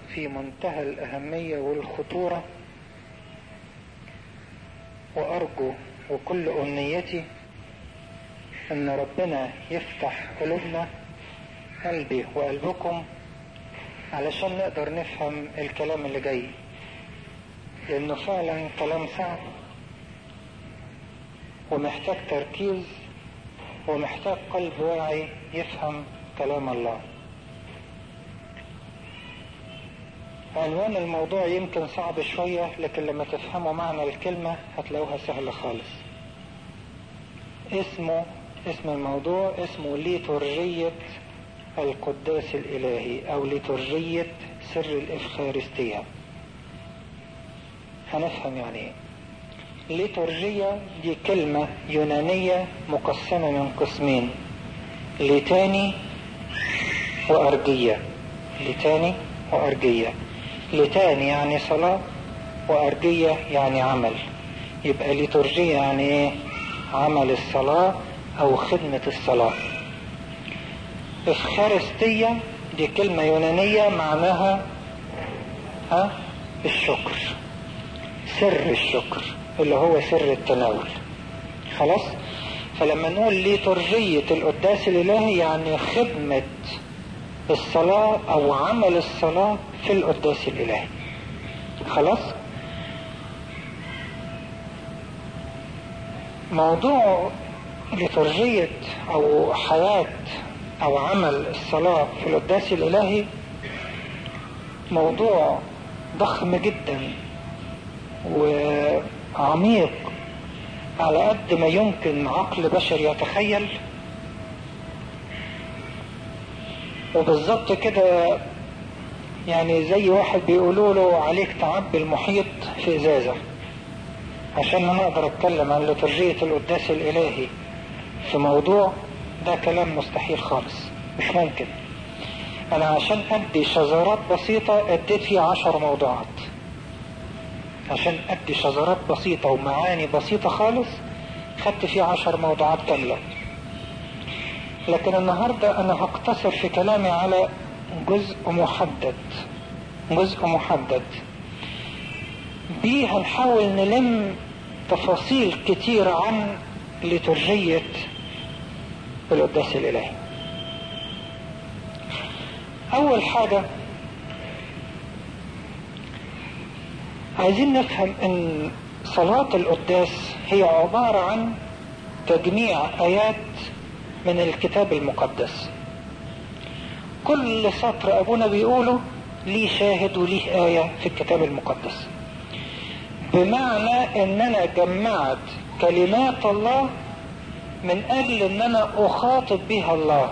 في منتهى الأهمية والخطورة وأرجو وكل أمنيتي أن ربنا يفتح قلوبنا قلبي وقلبكم علشان نقدر نفهم الكلام اللي جاي لأنه فعلا كلام صعب ومحتاج تركيز ومحتاج قلب واعي يفهم كلام الله عنوان الموضوع يمكن صعب شوية لكن لما تفهموا معنى الكلمة هتلاقوها سهلة خالص اسمه اسم الموضوع اسمه ليتورجية القداس الإلهي أو ليتورجية سر الإفخارستية هنفهم يعني ايه ليتورجية دي كلمة يونانية مقسمة من قسمين لتاني وأرجية لتاني وأرجية لتاني يعني صلاة وأرجية يعني عمل يبقى ليتورجية يعني ايه عمل الصلاة أو خدمة الصلاة إفخارستية دي كلمة يونانية معناها ها الشكر سر الشكر اللي هو سر التناول خلاص فلما نقول ليتورجية القداس الإلهي يعني خدمة الصلاة أو عمل الصلاة في القداس الإلهي خلاص موضوع ليتورجية أو حياة أو عمل الصلاة في القداس الإلهي موضوع ضخم جدا وعميق على قد ما يمكن عقل بشر يتخيل وبالظبط كده يعني زي واحد بيقولوا له عليك تعبي المحيط في ازازة عشان انا اقدر اتكلم عن لترجية القداس الالهي في موضوع ده كلام مستحيل خالص مش ممكن انا عشان ادي شذرات بسيطة اديت فيه عشر موضوعات عشان ادي شذرات بسيطة ومعاني بسيطة خالص خدت فيه عشر موضوعات كاملة لكن النهاردة انا هقتصر في كلامي على جزء محدد جزء محدد بيه هنحاول نلم تفاصيل كتيرة عن لترجية القداس الإلهي أول حاجة عايزين نفهم ان صلاة القداس هي عبارة عن تجميع آيات من الكتاب المقدس كل سطر أبونا بيقوله ليه شاهد وليه آية في الكتاب المقدس بمعنى ان انا جمعت كلمات الله من اجل ان انا اخاطب بها الله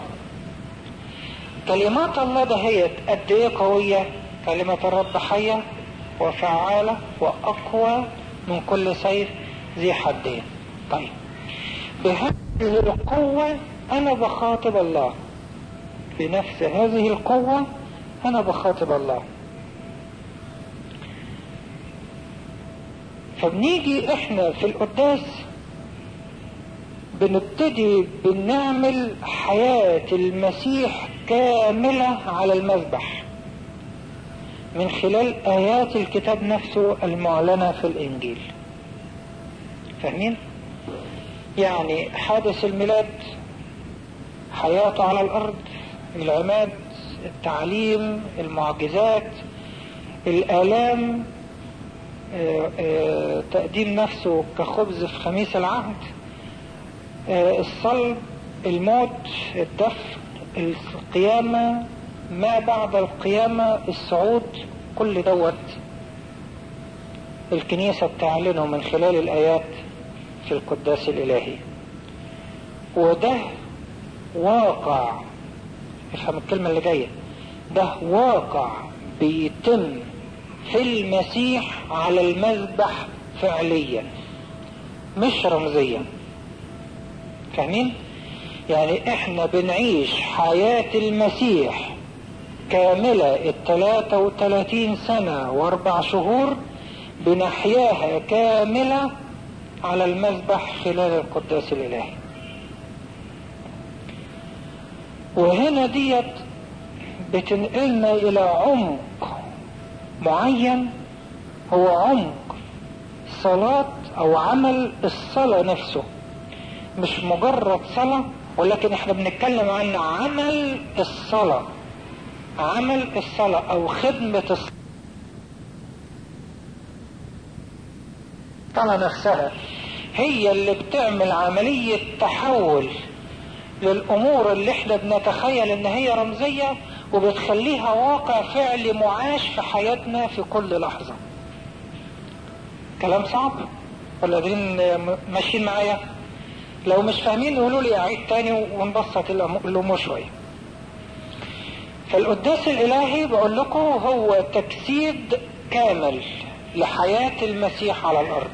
كلمات الله دهيت قد ايه قوية كلمة الرب حية وفعالة واقوى من كل سيف ذي حدين طيب بهذه القوة انا بخاطب الله بنفس هذه القوة انا بخاطب الله فبنيجي احنا في القداس بنبتدي بنعمل حياة المسيح كاملة على المذبح من خلال آيات الكتاب نفسه المعلنة في الإنجيل فاهمين؟ يعني حادث الميلاد حياته على الأرض العماد التعليم المعجزات الآلام آآ آآ تقديم نفسه كخبز في خميس العهد الصلب الموت الدفن القيامة ما بعد القيامة الصعود كل دوت الكنيسة بتعلنه من خلال الآيات في القداس الإلهي وده واقع افهم الكلمة اللي جاية ده واقع بيتم في المسيح على المذبح فعليا مش رمزيا فاهمين يعني احنا بنعيش حياة المسيح كاملة التلاتة وتلاتين سنة واربع شهور بنحياها كاملة على المذبح خلال القداس الالهي وهنا ديت بتنقلنا الى عمق معين هو عمق صلاة او عمل الصلاة نفسه مش مجرد صلاة ولكن احنا بنتكلم عن عمل الصلاة عمل الصلاة او خدمة الصلاة نفسها هي اللي بتعمل عملية تحول للامور اللي احنا بنتخيل ان هي رمزية وبتخليها واقع فعلي معاش في حياتنا في كل لحظة كلام صعب ولا قادرين ماشيين معايا لو مش فاهمين قولوا لي اعيد تاني ونبسط الامور شويه فالقداس الالهي بقول لكم هو تجسيد كامل لحياه المسيح على الارض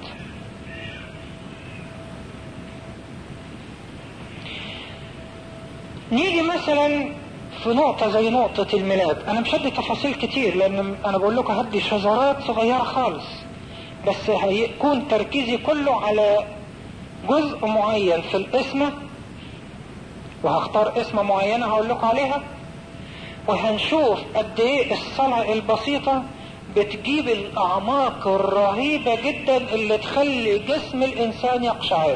نيجي مثلا في نقطة زي نقطة الميلاد أنا مش هدي تفاصيل كتير لأن أنا بقول لكم هدي شذرات صغيرة خالص بس هيكون تركيزي كله على جزء معين في الاسم وهختار اسم معينة هقول لكم عليها وهنشوف قد ايه الصلاة البسيطة بتجيب الأعماق الرهيبة جدا اللي تخلي جسم الإنسان يقشعر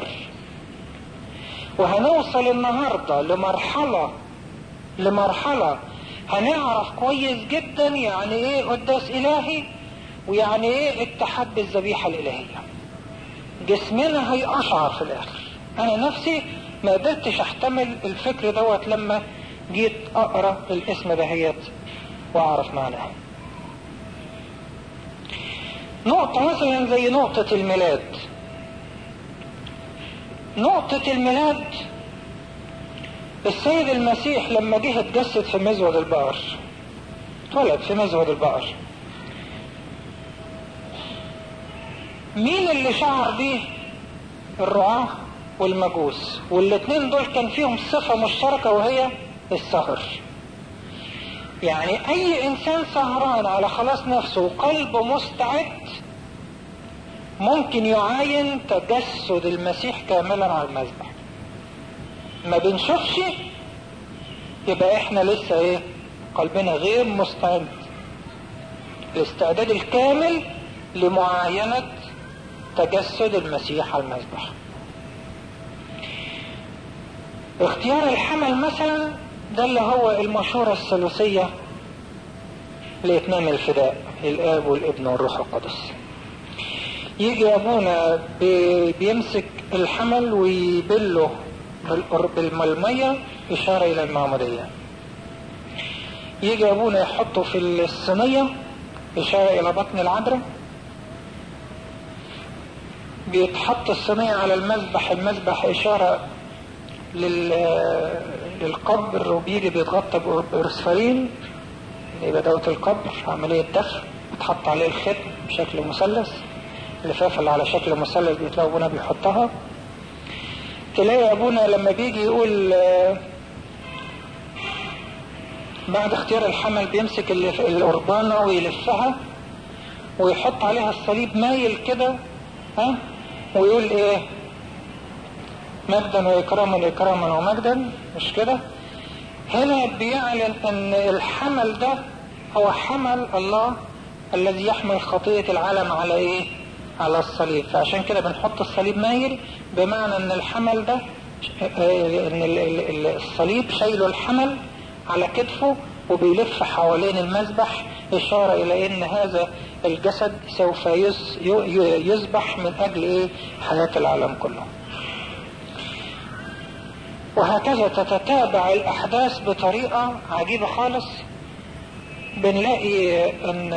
وهنوصل النهاردة لمرحلة لمرحلة هنعرف كويس جدا يعني ايه قداس إلهي ويعني ايه اتحاد بالذبيحة الإلهية جسمنا هيقشعر في الآخر أنا نفسي ما قدرتش أحتمل الفكر دوت لما جيت أقرأ الاسم دهيت وأعرف معناه نقطة مثلا زي نقطة الميلاد نقطة الميلاد السيد المسيح لما جه اتجسد في مزود البقر اتولد في مزود البقر مين اللي شعر بيه الرعاة والمجوس والاتنين دول كان فيهم صفة مشتركة وهي السهر يعني اي انسان سهران على خلاص نفسه وقلبه مستعد ممكن يعاين تجسد المسيح كاملا على المذبح ما بنشوفش يبقى احنا لسه ايه قلبنا غير مستعد الاستعداد الكامل لمعاينة تجسد المسيح على المذبح اختيار الحمل مثلا ده اللي هو المشورة الثلاثية لإتمام الفداء الآب والابن والروح القدس يجي أبونا بيمسك الحمل ويبله بالمية إشارة إلى المعمودية يجي أبونا يحطه في الصينية إشارة إلى بطن العذراء بيتحط الصينية على المذبح المذبح إشارة لل... للقبر وبيجي بيتغطى بإرسفالين يبقى دوت القبر عملية دفن بتحط عليه الختم بشكل مثلث اللفافة اللي على شكل مثلث بتلاقي أبونا بيحطها تلاقي أبونا لما بيجي يقول بعد اختيار الحمل بيمسك القربانة ويلفها ويحط عليها الصليب مايل كده ها ويقول ايه مجدا واكراما اكراما ومجدا مش كده هنا بيعلن ان الحمل ده هو حمل الله الذي يحمل خطية العالم على ايه على الصليب فعشان كده بنحط الصليب مايل بمعنى ان الحمل ده ان الصليب شايله الحمل على كتفه وبيلف حوالين المذبح إشارة إلى أن هذا الجسد سوف يذبح من أجل إيه حياة العالم كله وهكذا تتتابع الأحداث بطريقة عجيبة خالص بنلاقي أن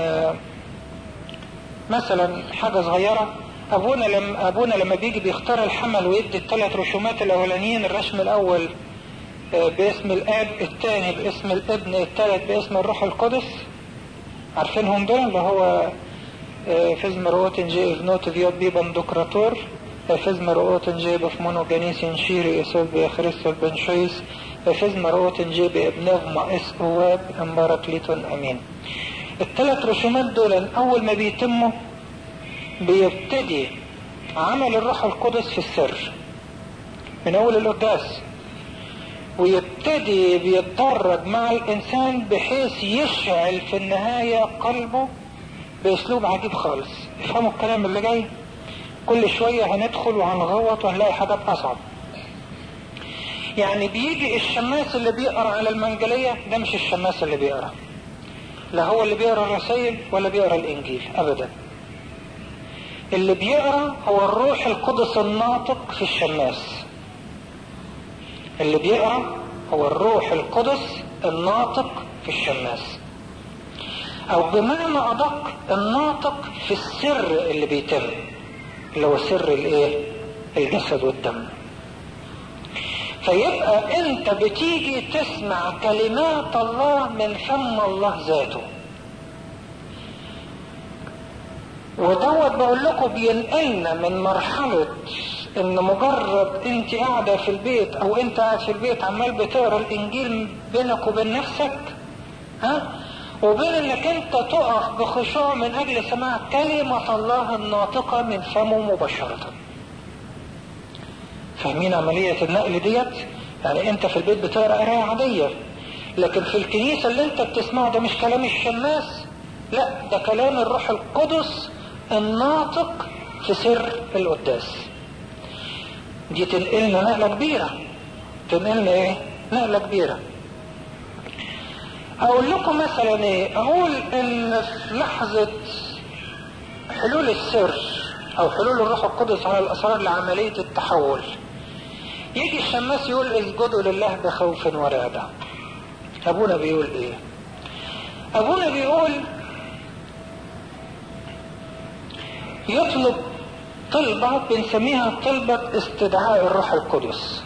مثلا حاجة صغيرة أبونا لما أبونا لما بيجي بيختار الحمل ويدي الثلاث رسومات الأولانيين الرسم الأول باسم الاب الثاني باسم الابن الثالث باسم الروح القدس عارفينهم دول اللي هو فيزم رؤوتن جي افنوت فيوت بيبن دوكراتور فيزم رؤوتن جي بفمونو جانيسين شيري اسود بخريستوس بن شويس فيزم رؤوتن جي بابنه مائس اواب امباركليتون امين الثلاث رسومات دول اول ما بيتموا بيبتدي عمل الروح القدس في السر من اول القداس ويبتدي بيتدرج مع الإنسان بحيث يشعل في النهاية قلبه باسلوب عجيب خالص افهموا الكلام اللي جاي كل شوية هندخل وهنغوط وهنلاقي حاجات اصعب يعني بيجي الشماس اللي بيقرا على المنجلية ده مش الشماس اللي بيقرا لا هو اللي بيقرا الرسائل ولا بيقرا الانجيل ابدا اللي بيقرا هو الروح القدس الناطق في الشماس اللي بيقرا هو الروح القدس الناطق في الشماس او بمعنى ادق الناطق في السر اللي بيتم اللي هو سر الايه الجسد والدم فيبقى انت بتيجي تسمع كلمات الله من فم الله ذاته ودوت بقول لكم بينقلنا من مرحلة ان مجرد انت قاعدة في البيت او انت قاعد في البيت عمال بتقرا الانجيل بينك وبين نفسك ها وبين انك انت تقف بخشوع من اجل سماع كلمة الله الناطقة من فمه مباشرة فاهمين عملية النقل ديت يعني انت في البيت بتقرا قراية عادية لكن في الكنيسة اللي انت بتسمعه ده مش كلام الشماس لا ده كلام الروح القدس الناطق في سر القداس دي تنقلنا نقلة كبيرة تنقلنا ايه نقلة كبيرة اقول لكم مثلا ايه اقول ان في لحظة حلول السر او حلول الروح القدس على الاسرار لعملية التحول يجي الشماس يقول اسجدوا لله بخوف ورعبة ابونا بيقول ايه ابونا بيقول يطلب طلبة بنسميها طلبة استدعاء الروح القدس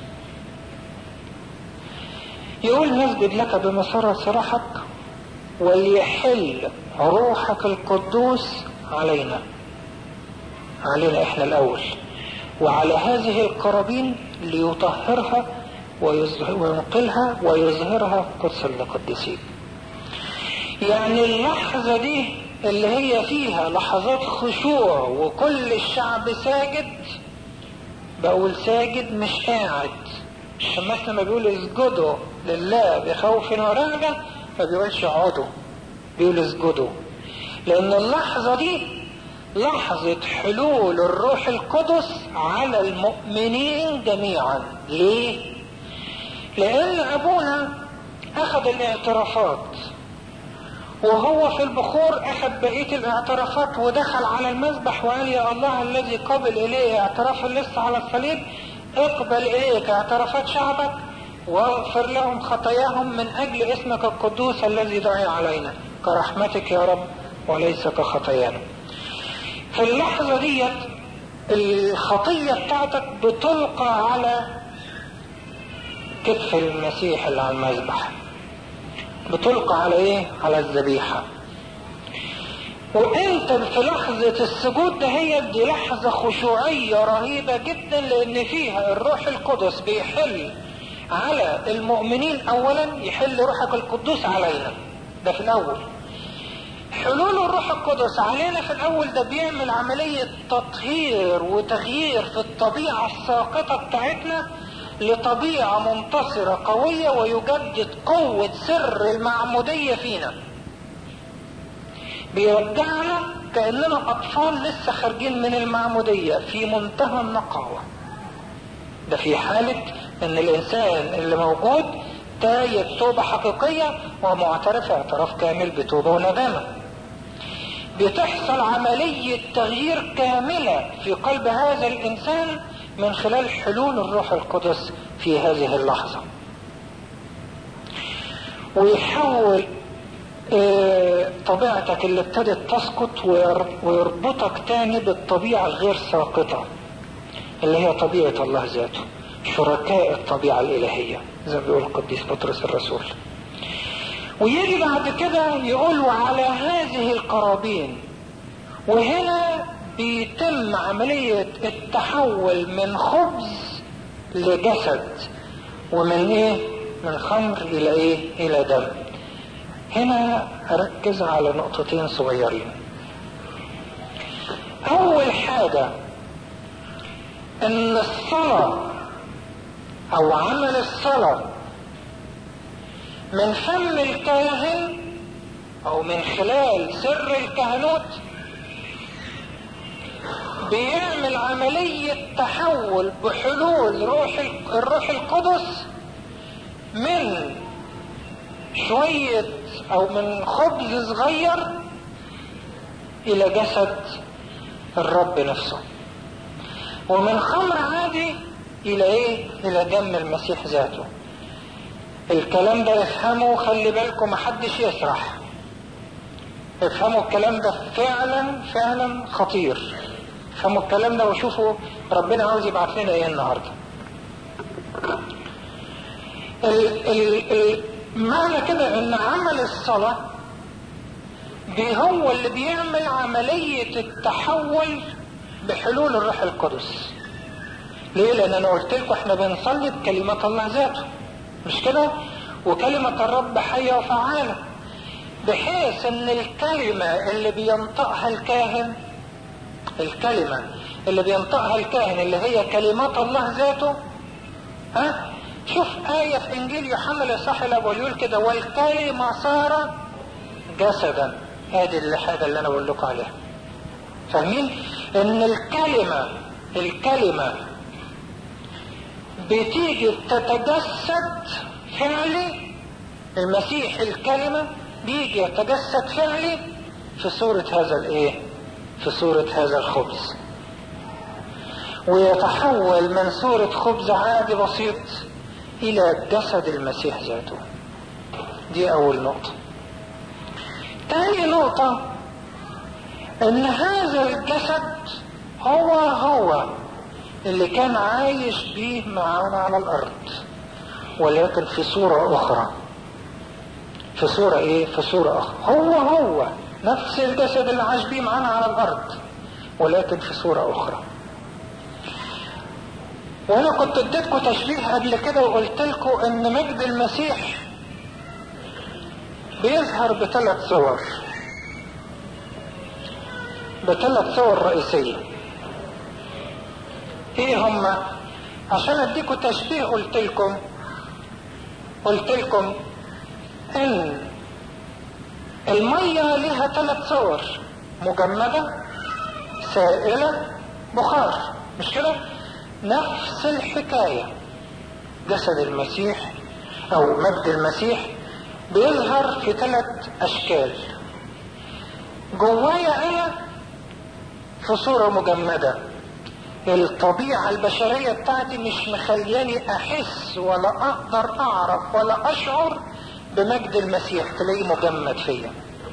يقول نسجد لك بمسار صراحك وليحل روحك القدوس علينا علينا احنا الاول وعلى هذه القرابين ليطهرها وينقلها ويظهرها قدسا لقدسين يعني اللحظة دي اللي هي فيها لحظات خشوع وكل الشعب ساجد بقول ساجد مش قاعد الشماس لما بيقول اسجدوا لله بخوف ورهبة ما بيقولش اقعدوا بيقول اسجدوا لان اللحظة دي لحظة حلول الروح القدس على المؤمنين جميعا ليه لان ابونا اخذ الاعترافات وهو في البخور اخذ بقية الاعترافات ودخل على المذبح وقال يا الله الذي قبل اليه اعتراف اللص على الصليب اقبل اليك اعترافات شعبك واغفر لهم خطاياهم من اجل اسمك القدوس الذي دعي علينا كرحمتك يا رب وليس كخطايانا في اللحظة ديت الخطية بتاعتك بتلقى على كتف المسيح اللي على المذبح بتلقى على ايه على الذبيحة وانت في لحظة السجود ده هي دي لحظة خشوعية رهيبة جدا لان فيها الروح القدس بيحل على المؤمنين اولا يحل روحك القدوس علينا ده في الاول حلول الروح القدس علينا في الاول ده بيعمل عملية تطهير وتغيير في الطبيعة الساقطة بتاعتنا لطبيعة منتصرة قوية ويجدد قوة سر المعمودية فينا بيرجعنا كأننا أطفال لسه خارجين من المعمودية في منتهى النقاوة ده في حالة ان الانسان اللي موجود تايب توبة حقيقية ومعترف اعتراف كامل بتوبة وندامة بتحصل عملية تغيير كاملة في قلب هذا الانسان من خلال حلول الروح القدس في هذه اللحظة ويحول اه طبيعتك اللي ابتدت تسقط ويربطك تاني بالطبيعة الغير ساقطة اللي هي طبيعة الله ذاته شركاء الطبيعة الإلهية زي ما بيقول القديس بطرس الرسول ويجي بعد كده يقول وعلى هذه القرابين وهنا بيتم عملية التحول من خبز لجسد ومن ايه من خمر الى ايه الى دم هنا اركز على نقطتين صغيرين اول حاجة ان الصلاة او عمل الصلاة من فم الكاهن او من خلال سر الكهنوت بيعمل عملية تحول بحلول روح الروح القدس من شوية او من خبز صغير الى جسد الرب نفسه ومن خمر عادي الى ايه الى دم المسيح ذاته الكلام ده افهموا خلي بالكم محدش يسرح افهموا الكلام ده فعلا فعلا خطير افهموا الكلام ده وشوفوا ربنا عاوز يبعت لنا ايه النهارده ال ال ال معنى كده ان عمل الصلاة دي هو اللي بيعمل عملية التحول بحلول الروح القدس ليه لان انا قلت لكم احنا بنصلي بكلمة الله ذاته مش كده وكلمة الرب حية وفعالة بحيث ان الكلمة اللي بينطقها الكاهن الكلمة اللي بينطقها الكاهن اللي هي كلمات الله ذاته ها شوف آية في إنجيل يوحنا الإصحاح الأول يقول كده والكلمة صار جسدا هذه الحاجة اللي أنا بقول لكم عليها فاهمين؟ إن الكلمة الكلمة بتيجي تتجسد فعلي المسيح الكلمة بيجي يتجسد فعلي في صورة هذا الايه في صورة هذا الخبز ويتحول من صورة خبز عادي بسيط الى جسد المسيح ذاته دي اول نقطة تاني نقطة ان هذا الجسد هو هو اللي كان عايش بيه معانا على الارض ولكن في صورة اخرى في صورة ايه في صورة اخرى هو هو نفس الجسد اللي عاش بيه معانا على الارض ولكن في صورة اخرى وانا كنت اديتكم تشبيه قبل كده وقلت لكم ان مجد المسيح بيظهر بثلاث صور بثلاث صور رئيسية ايه هما عشان اديكم تشبيه قلت لكم قلت لكم ان المية لها ثلاث صور مجمدة سائلة بخار مش كده نفس الحكاية جسد المسيح او مجد المسيح بيظهر في ثلاث اشكال جوايا انا في صورة مجمدة الطبيعة البشرية بتاعتي مش مخلياني احس ولا اقدر اعرف ولا اشعر بمجد المسيح تلاقيه مجمد فيا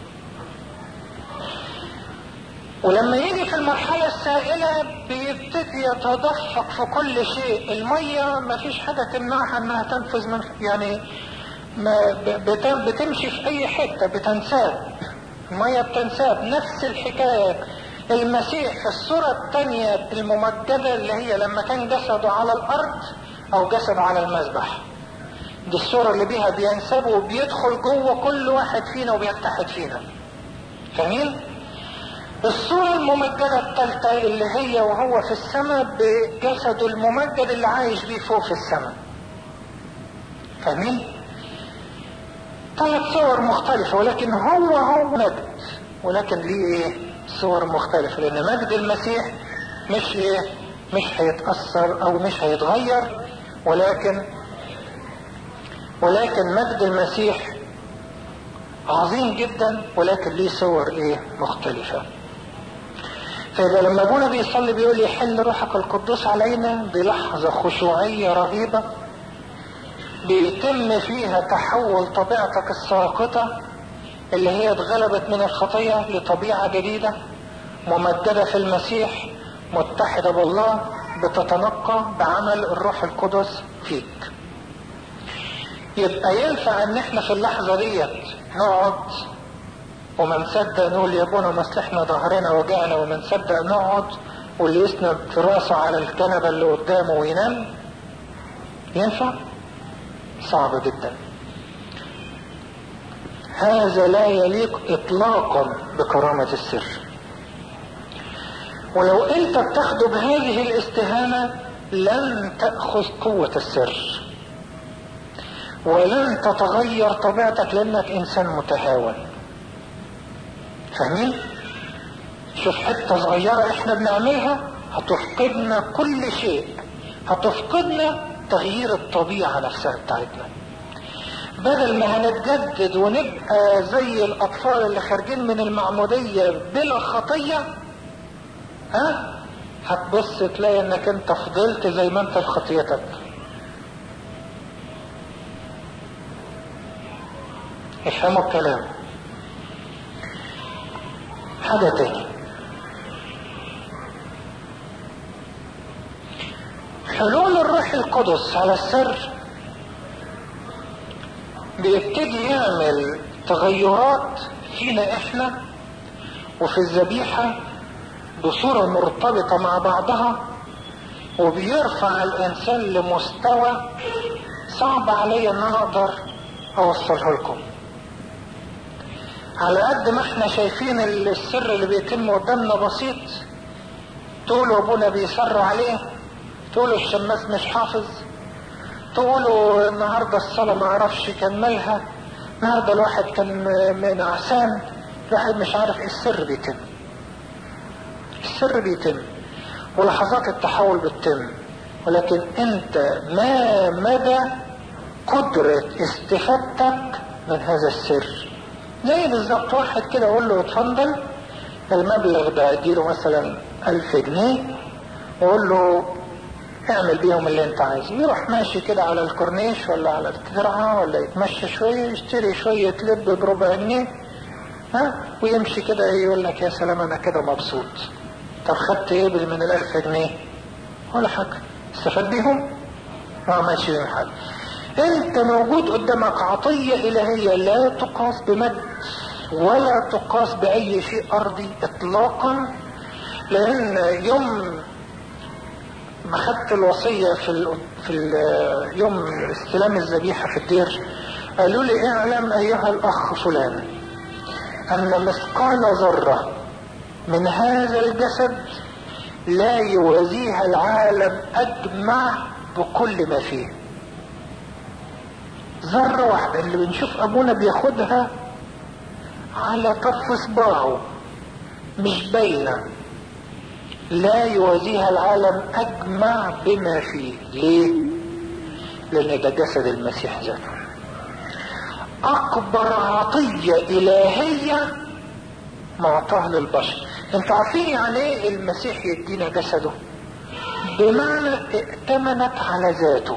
ولما يجي في المرحلة السائلة بيبتدي يتدفق في كل شيء المية ما فيش حاجة تمنعها انها تنفذ من يعني ما بتمشي في اي حتة بتنساب المية بتنساب نفس الحكاية المسيح في الصورة الثانية الممجدة اللي هي لما كان جسده على الارض او جسده على المذبح دي الصورة اللي بيها بينسب وبيدخل جوه كل واحد فينا وبيتحد فينا فاهمين؟ الصورة الممجدة الثالثة اللي هي وهو في السماء بجسده الممجد اللي عايش بيه فوق في السماء فاهمين؟ ثلاث صور مختلفة ولكن هو هو مجد ولكن ليه ايه؟ صور مختلفة لأن مجد المسيح مش ايه؟ مش هيتأثر أو مش هيتغير ولكن ولكن مجد المسيح عظيم جدا ولكن ليه صور ايه مختلفة فإذا لما ابونا بيصلي بيقول يحل روحك القدوس علينا بلحظة خشوعية رهيبة بيتم فيها تحول طبيعتك الساقطة اللي هي اتغلبت من الخطية لطبيعة جديدة ممجدة في المسيح متحدة بالله بتتنقى بعمل الروح القدس فيك يبقى ينفع ان احنا في اللحظة ديت نقعد وما نصدق نقول يا ابونا ما احنا ظهرنا وجعنا وما نصدق نقعد واللي يسند في راسه على الكنبة اللي قدامه وينام ينفع؟ صعب جدا هذا لا يليق اطلاقا بكرامة السر ولو انت بتاخده بهذه الاستهانة لن تأخذ قوة السر ولن تتغير طبيعتك لانك انسان متهاون فاهمين شوف حتة صغيرة احنا بنعملها هتفقدنا كل شيء هتفقدنا تغيير الطبيعة نفسها بتاعتنا بدل ما هنتجدد ونبقى زي الأطفال اللي خارجين من المعمودية بلا خطية ها هتبص تلاقي انك انت فضلت زي ما انت في خطيتك افهموا الكلام حاجة تاني حلول الروح القدس على السر بيبتدي يعمل تغيرات فينا احنا وفي الذبيحة بصورة مرتبطة مع بعضها وبيرفع الانسان لمستوى صعب علي ان انا اقدر اوصله لكم على قد ما احنا شايفين السر اللي بيتم قدامنا بسيط تقولوا ابونا بيصر عليه تقولوا الشماس مش حافظ تقولوا النهارده الصلاة ما اعرفش كان مالها النهارده الواحد كان من عسان الواحد مش عارف ايه السر بيتم السر بيتم ولحظات التحول بتتم ولكن انت ما مدى قدرة استفادتك من هذا السر زي بالظبط واحد كده اقول له اتفضل المبلغ ده اديله مثلا ألف جنيه واقول له اعمل بيهم اللي انت عايزه يروح ماشي كده على الكورنيش ولا على الترعة ولا يتمشى شوية يشتري شوية لب بربع جنيه ها ويمشي كده يقول لك يا سلام انا كده مبسوط طب خدت ايه من الألف جنيه ولا حاجة استفاد بيهم ما عملش بيهم حاجة انت موجود قدامك عطية الهية لا تقاس بمد ولا تقاس باي شيء ارضي اطلاقا لان يوم ما خدت الوصية في ال في ال يوم استلام الذبيحة في الدير قالوا لي اعلم ايها الاخ فلان ان مثقال ذرة من هذا الجسد لا يوازيها العالم اجمع بكل ما فيه ذرة واحدة اللي بنشوف ابونا بياخدها على طرف صباعه مش باينة لا يوازيها العالم اجمع بما فيه ليه لان ده جسد المسيح ذاته اكبر عطية الهية معطاها للبشر انتوا عارفين يعني ايه المسيح يدينا جسده بمعنى ائتمنت على ذاته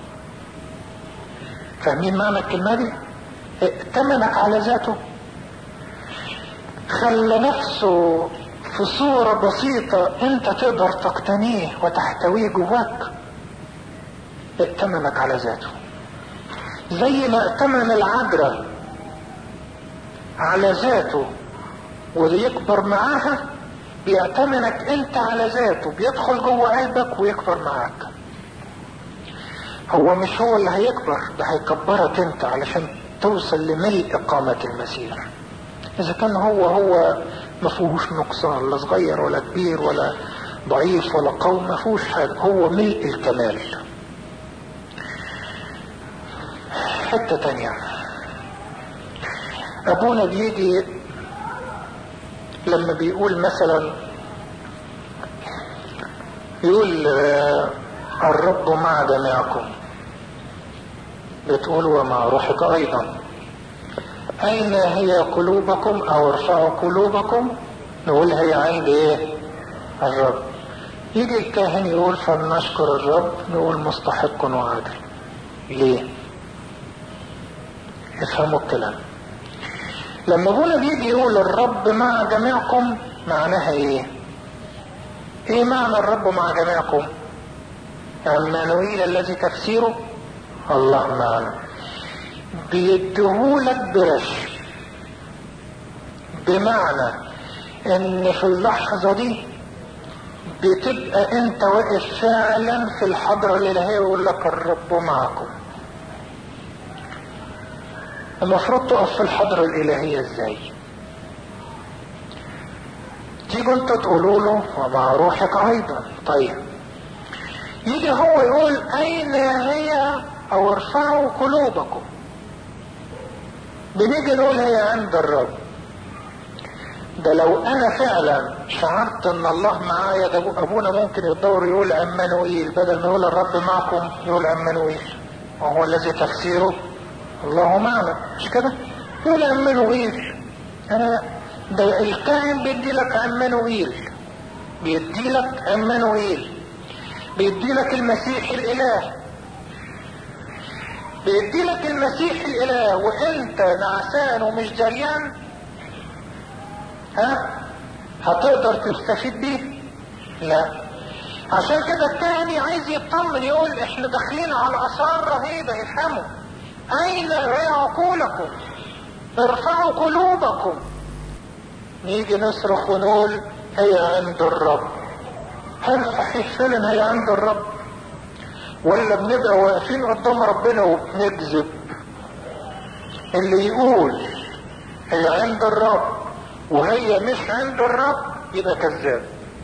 فاهمين معنى الكلمة دي ائتمنك على ذاته خلى نفسه في صورة بسيطة انت تقدر تقتنيه وتحتويه جواك ائتمنك على ذاته زي ما ائتمن العذراء على ذاته ويكبر معاها بيأتمنك انت على ذاته بيدخل جوه قلبك ويكبر معاك هو مش هو اللي هيكبر ده هيكبرك انت علشان توصل لملء قامة المسيح اذا كان هو هو ما فيهوش نقصان لا صغير ولا كبير ولا ضعيف ولا قوي ما فيهوش حاجة هو ملء الكمال حتة تانية ابونا بيجي لما بيقول مثلا يقول الرب مع جميعكم بتقول ومع روحك ايضا اين هي قلوبكم او ارفعوا قلوبكم نقول هي عند ايه الرب يجي الكاهن يقول فلنشكر الرب نقول مستحق وعادل ليه افهموا الكلام لما ابونا بيجي يقول الرب مع جميعكم معناها ايه ايه معنى الرب مع جميعكم عمانويل الذي تفسيره الله معنا بيديهولك برش بمعنى ان في اللحظة دي بتبقى انت واقف فعلا في الحضرة الالهية ويقول لك الرب معكم المفروض تقف في الحضرة الالهية ازاي تيجوا انت تقولوا له ومع روحك ايضا طيب يجي هو يقول اين هي او ارفعوا قلوبكم بنيجي نقول هي عند الرب ده لو انا فعلا شعرت ان الله معايا ده ابونا ممكن يدور يقول عمانوئيل بدل ما يقول الرب معكم يقول عمانوئيل وهو الذي تفسيره الله معنا مش كده يقول عمانوئيل انا ده الكاهن بيدي لك عمانوئيل بيدي لك عمانوئيل بيدي لك المسيح الاله بيدي لك المسيح الاله وانت نعسان ومش جريان ها هتقدر تستفيد بيه لا عشان كده التاني عايز يطمن يقول احنا داخلين على اثار رهيبه افهموا اين هي عقولكم ارفعوا قلوبكم نيجي نصرخ ونقول هي عند الرب هل صحيح فعلا هي عند الرب ولا بنبقى واقفين قدام ربنا وبنكذب اللي يقول هي عند الرب وهي مش عند الرب يبقى كذاب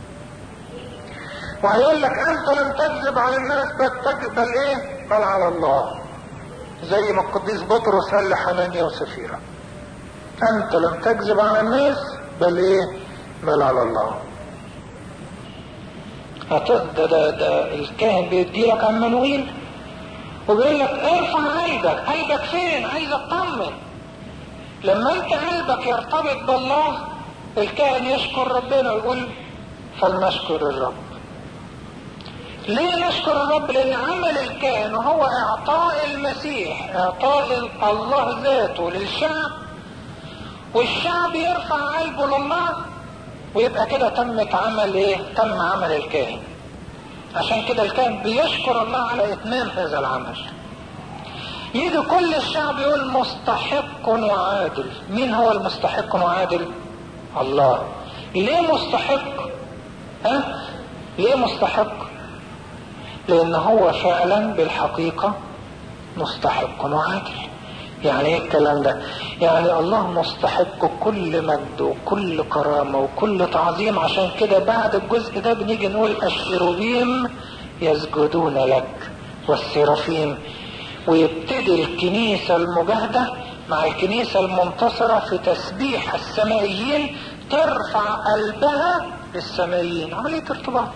وهيقول لك انت لم تكذب على الناس بل بل ايه بل على الله زي ما القديس بطرس قال لحنانيا وسفيرة انت لم تكذب على الناس بل ايه بل على الله ده ده ده الكاهن بيدي لك عمانوئيل وبيقول لك ارفع قلبك قلبك فين عايز اطمن لما انت قلبك يرتبط بالله الكاهن يشكر ربنا ويقول فلنشكر الرب ليه نشكر الرب لان عمل الكاهن هو اعطاء المسيح اعطاء الله ذاته للشعب والشعب يرفع قلبه لله ويبقى كده تمت عمل ايه تم عمل الكاهن عشان كده الكاهن بيشكر الله على اتمام هذا العمل يجي كل الشعب يقول مستحق وعادل مين هو المستحق وعادل الله ليه مستحق ها ليه مستحق لان هو فعلا بالحقيقة مستحق وعادل يعني ايه الكلام ده يعني الله مستحق كل مجد وكل كرامة وكل تعظيم عشان كده بعد الجزء ده بنيجي نقول الشروبيم يسجدون لك والسرافيم ويبتدي الكنيسة المجاهدة مع الكنيسة المنتصرة في تسبيح السمائيين ترفع قلبها للسمائيين عملية ارتباط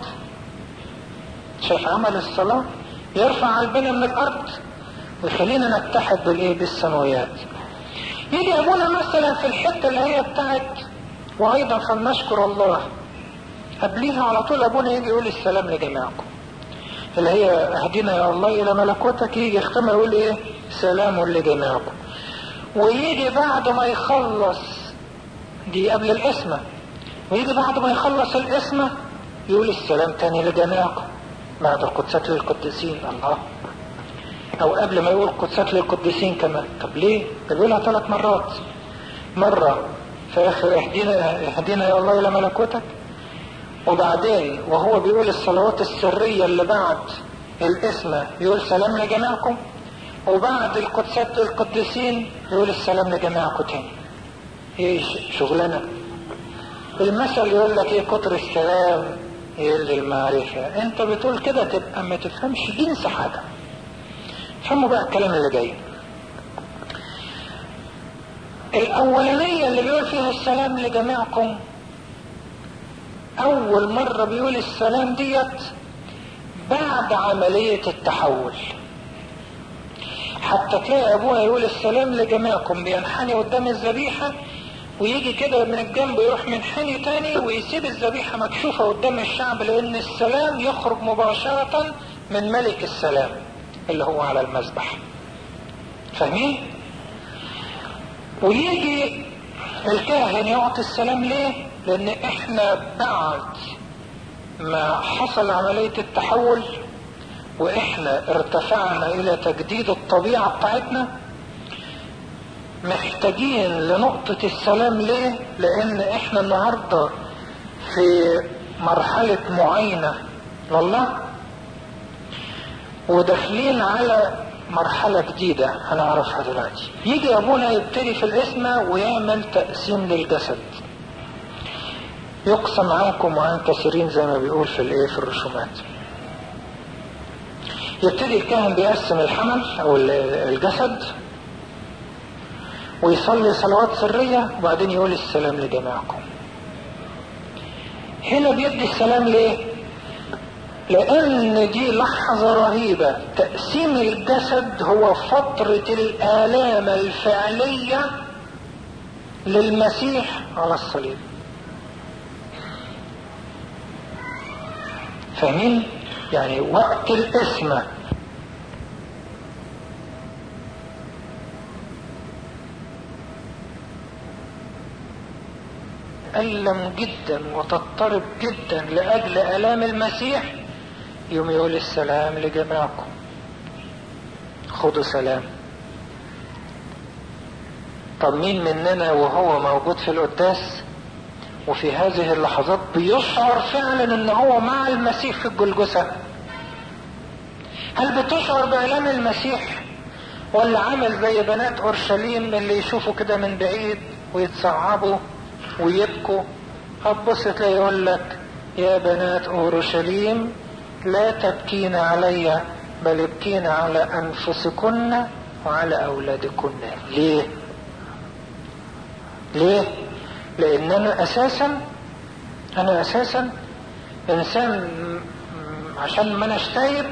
شايف عمل الصلاة يرفع قلبنا من الأرض ويخلينا نتحد بالايه بالسماويات يجي ابونا مثلا في الحته اللي هي بتاعت وايضا فلنشكر الله قبليها على طول ابونا يجي يقول السلام لجميعكم اللي هي اهدنا يا الله الى ملكوتك يجي يختم يقول ايه سلام لجميعكم ويجي بعد ما يخلص دي قبل الاسمة ويجي بعد ما يخلص الاسمة يقول السلام تاني لجميعكم بعد القدسات للقديسين الله او قبل ما يقول قدسات للقديسين كمان طب ليه ده بيقولها ثلاث مرات مرة في اخر اهدينا اهدينا يا الله الى ملكوتك وبعدين وهو بيقول الصلوات السرية اللي بعد الاسم يقول سلام لجميعكم وبعد القدسات للقديسين يقول السلام لجميعكم تاني ايه شغلنا المثل يقول لك ايه كتر السلام يقل المعرفة انت بتقول كده تبقى ما تفهمش جنس حاجة فهموا بقى الكلام اللي جاي الأولانية اللي بيقول فيها السلام لجميعكم أول مرة بيقول السلام ديت بعد عملية التحول حتى تلاقي أبوها يقول السلام لجميعكم بينحني قدام الذبيحة ويجي كده من الجنب يروح منحني تاني ويسيب الذبيحة مكشوفة قدام الشعب لأن السلام يخرج مباشرة من ملك السلام اللي هو على المذبح فاهمين ويجي الكاهن يعطي السلام ليه لان احنا بعد ما حصل عملية التحول واحنا ارتفعنا الى تجديد الطبيعة بتاعتنا محتاجين لنقطة السلام ليه لان احنا النهاردة في مرحلة معاينة لله وداخلين على مرحلة جديدة هنعرفها دلوقتي يجي ابونا يبتدي في الاسم ويعمل تقسيم للجسد يقسم عنكم وعن كثيرين زي ما بيقول في الايه في الرسومات يبتدي الكاهن بيقسم الحمل او الجسد ويصلي صلوات سرية وبعدين يقول السلام لجميعكم هنا بيدي السلام ليه لان دي لحظة رهيبة تقسيم الجسد هو فترة الالام الفعلية للمسيح على الصليب فاهمين يعني وقت القسمة تتألم جدا وتضطرب جدا لأجل آلام المسيح يوم يقول السلام لجميعكم خذوا سلام طب مين مننا وهو موجود في القداس وفي هذه اللحظات بيشعر فعلا ان هو مع المسيح في الجلجسة هل بتشعر بآلام المسيح ولا عامل زي بنات اورشليم اللي يشوفوا كده من بعيد ويتصعبوا ويبكوا هتبص تلاقي يقول لك يا بنات اورشليم لا تبكين علي بل ابكين على انفسكن وعلى اولادكن ليه ليه لان انا اساسا انا اساسا انسان عشان ما اناش تايب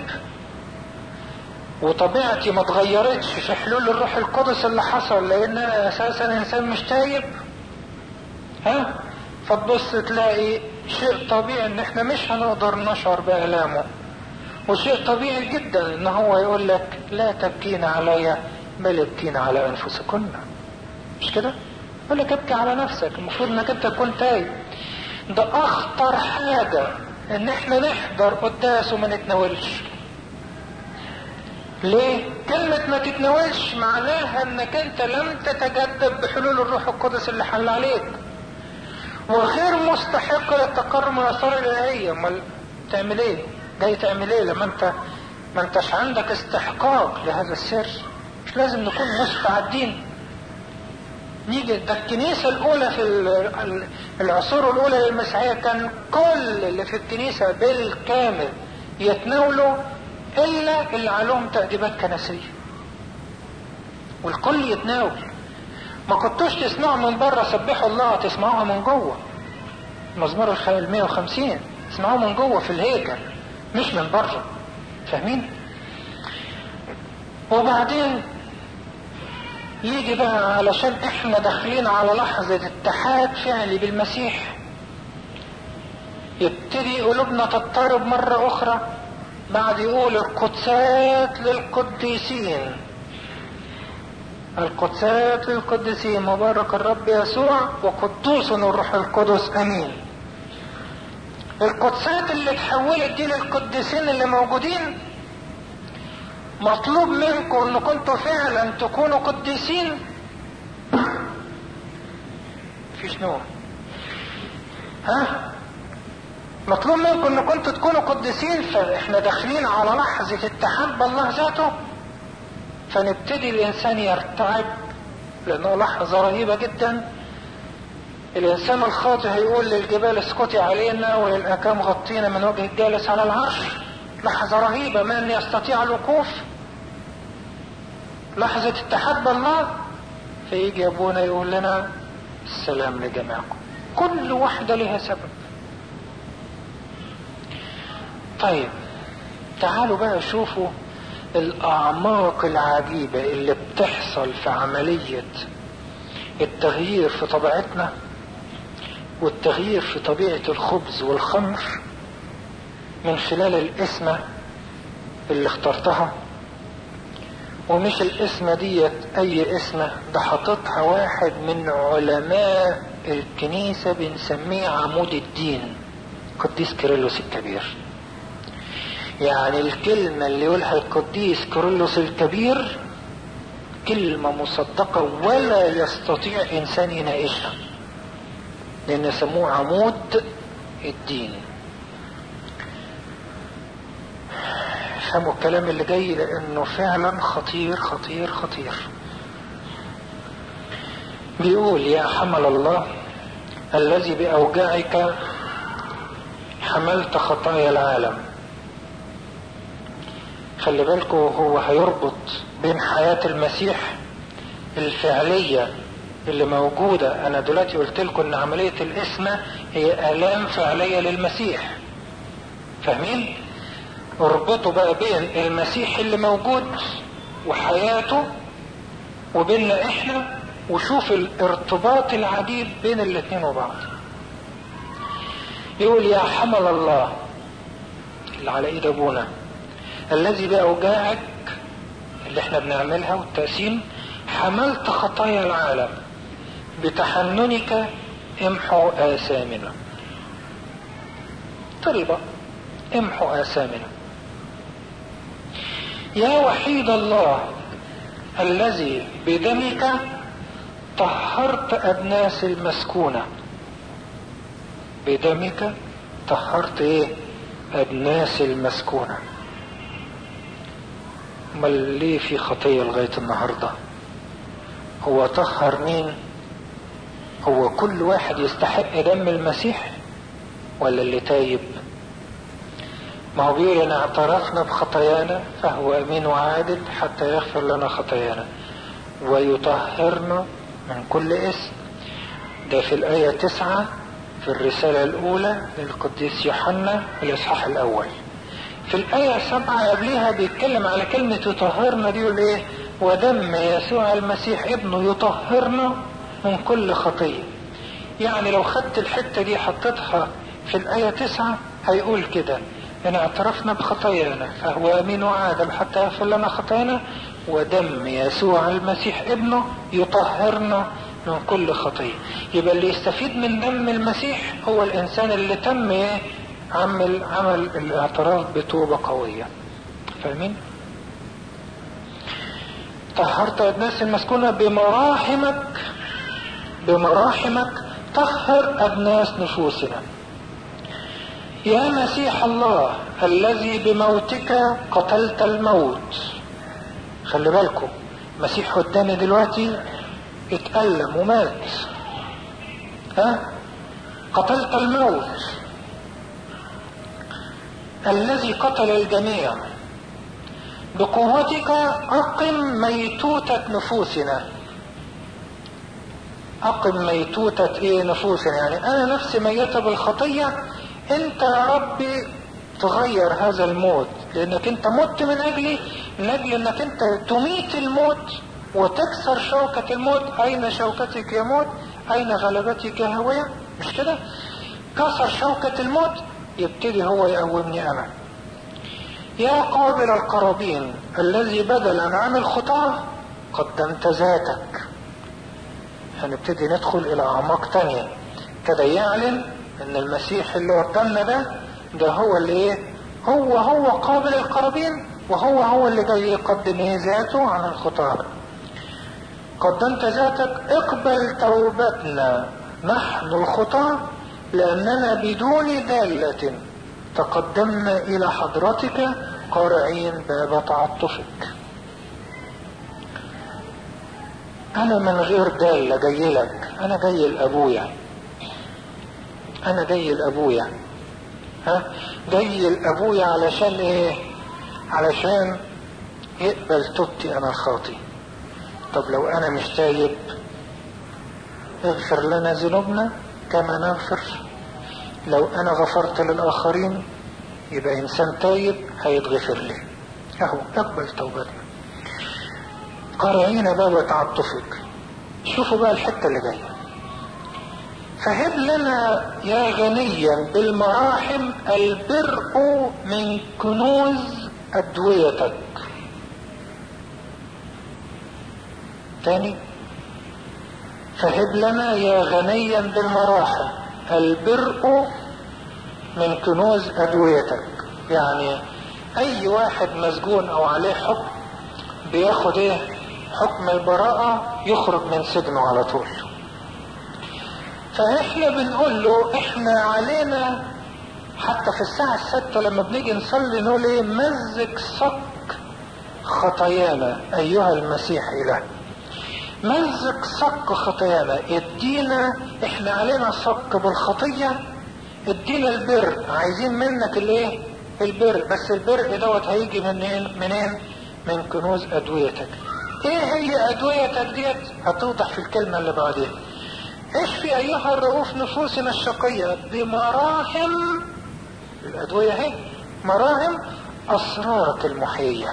وطبيعتي ما اتغيرتش في حلول الروح القدس اللي حصل لان انا اساسا انسان مش تايب ها فتبص تلاقي شيء طبيعي ان احنا مش هنقدر نشعر بآلامه وشيء طبيعي جدا ان هو يقول لك لا تبكين علي بل ابكين على انفسكن مش كده يقول لك ابكي على نفسك المفروض انك انت تكون تايب ده اخطر حاجة ان احنا نحضر قداس وما نتناولش ليه كلمة ما تتناولش معناها انك انت لم تتجدد بحلول الروح القدس اللي حل عليك وغير مستحق للتقرب من الاثار الالهيه امال تعمل ايه جاي تعمل ايه لما انت ما انتش عندك استحقاق لهذا السر مش لازم نكون مستعدين نيجي ده الكنيسة الأولى في العصور الأولى للمسيحية كان كل اللي في الكنيسة بالكامل يتناولوا إلا اللي عليهم تأديبات كنسية والكل يتناول ما كنتوش تسمعوا من بره سبحوا الله تسمعوها من جوه مزمور ال 150 تسمعوه من جوه في الهيكل مش من بره فاهمين وبعدين يجي بقى علشان احنا داخلين على لحظة اتحاد فعلي بالمسيح يبتدي قلوبنا تضطرب مرة اخرى بعد يقول القدسات للقديسين القدسات للقديسين مبارك الرب يسوع وقدوس الروح القدس امين القدسات اللي اتحولت دي للقديسين اللي موجودين مطلوب منكم ان كنتوا فعلا تكونوا قديسين فيش نور ها مطلوب منكم ان كنتوا تكونوا قديسين فاحنا داخلين على لحظة اتحاد بالله ذاته فنبتدي الانسان يرتعب لانه لحظة رهيبة جدا الانسان الخاطئ هيقول للجبال اسكتي علينا وللاكام غطينا من وجه الجالس على العرش لحظة رهيبة من يستطيع الوقوف لحظة اتحاد بالله فيجي ابونا يقول لنا السلام لجميعكم كل واحدة لها سبب طيب تعالوا بقى شوفوا الاعماق العجيبة اللي بتحصل في عملية التغيير في طبيعتنا والتغيير في طبيعة الخبز والخمر من خلال الاسمة اللي اخترتها ومش الاسمة ديت اي اسمة ده حاططها واحد من علماء الكنيسة بنسميه عمود الدين قديس كيرلس الكبير يعني الكلمة اللي يقولها القديس كيرلس الكبير كلمة مصدقة ولا يستطيع انسان يناقشها لان سموه عمود الدين افهموا الكلام اللي جاي لانه فعلا خطير خطير خطير بيقول يا حمل الله الذي باوجاعك حملت خطايا العالم خلي بالكم هو هيربط بين حياة المسيح الفعلية اللي موجودة انا دلوقتي قلت لكم ان عملية الاسمة هي الام فعلية للمسيح فاهمين اربطوا بقى بين المسيح اللي موجود وحياته وبيننا احنا وشوف الارتباط العجيب بين الاتنين وبعض يقول يا حمل الله اللي على ايد ابونا الذي باوجاعك اللي احنا بنعملها والتقسيم حملت خطايا العالم بتحننك امحو آثامنا طلبة امحو آثامنا يا وحيد الله الذي بدمك طهرت أدناس المسكونة بدمك طهرت ايه أدناس المسكونة امال ليه في خطية لغاية النهاردة هو طهر مين هو كل واحد يستحق دم المسيح ولا اللي تايب ما هو بيقول ان اعترفنا بخطايانا فهو امين وعادل حتى يغفر لنا خطايانا ويطهرنا من كل اسم ده في الآية تسعة في الرسالة الأولى للقديس يوحنا الإصحاح الأول في الآية سبعة قبلها بيتكلم على كلمة يطهرنا دي يقول إيه ودم يسوع المسيح ابنه يطهرنا من كل خطية يعني لو خدت الحتة دي حطيتها في الآية تسعة هيقول كده إن اعترفنا بخطايانا فهو أمين وعادل حتى يغفر لنا خطايانا ودم يسوع المسيح ابنه يطهرنا من كل خطية يبقى اللي يستفيد من دم المسيح هو الإنسان اللي تم إيه عمل عمل الاعتراف بتوبة قوية فاهمين؟ طهرت الناس المسكونة بمراحمك بمراحمك طهر أدناس نفوسنا يا مسيح الله الذي بموتك قتلت الموت خلي بالكم مسيح قدامي دلوقتي اتألم ومات ها قتلت الموت الذي قتل الجميع بقوتك أقم ميتوتة نفوسنا أقم ميتوتة إيه نفوسنا يعني أنا نفسي ميتة بالخطية أنت يا ربي تغير هذا الموت لأنك أنت مت من أجلي من أجل أنك أنت تميت الموت وتكسر شوكة الموت أين شوكتك يا موت أين غلبتك يا هوية مش كده كسر شوكة الموت يبتدي هو يقومني أنا يا قابل القرابين الذي بدلا عن الخطاة قدمت ذاتك هنبتدي ندخل إلى أعماق تانية ابتدى يعلن إن المسيح اللي قدامنا ده ده هو اللي إيه هو هو قابل القرابين وهو هو اللي جاي يقدم إيه ذاته عن الخطاة قدمت ذاتك اقبل توبتنا نحن الخطاة لأننا بدون دالة تقدمنا إلى حضرتك قارعين باب تعطفك أنا من غير دالة جاي لك أنا جاي لأبويا أنا جاي لأبويا ها جاي لأبويا علشان إيه علشان يقبل توبتي أنا الخاطي طب لو أنا مش تايب اغفر لنا ذنوبنا كما نغفر لو أنا غفرت للآخرين يبقى إنسان تايب هيتغفر لي أهو اقبل توبتنا قارعين باب تعطفك شوفوا بقى الحتة اللي جاية فهب لنا يا غنيا بالمراحم البرء من كنوز أدويتك تاني فهب لنا يا غنيا بالمراحم البرء من كنوز أدويتك يعني أي واحد مسجون أو عليه حكم بياخد إيه حكم البراءة يخرج من سجنه على طول فإحنا بنقول له إحنا علينا حتى في الساعة الستة لما بنيجي نصلي نقول إيه مزق صك خطايانا أيها المسيح إله مزق صك خطايانا ادينا احنا علينا صك بالخطية ادينا البر عايزين منك الايه البر بس البر دوت هيجي منين منين من كنوز ادويتك ايه هي ادويتك ديت هتوضح في الكلمة اللي بعدين اشفي ايها الرؤوف نفوسنا الشقية بمراهم الادوية هي مراهم اسرارك المحيية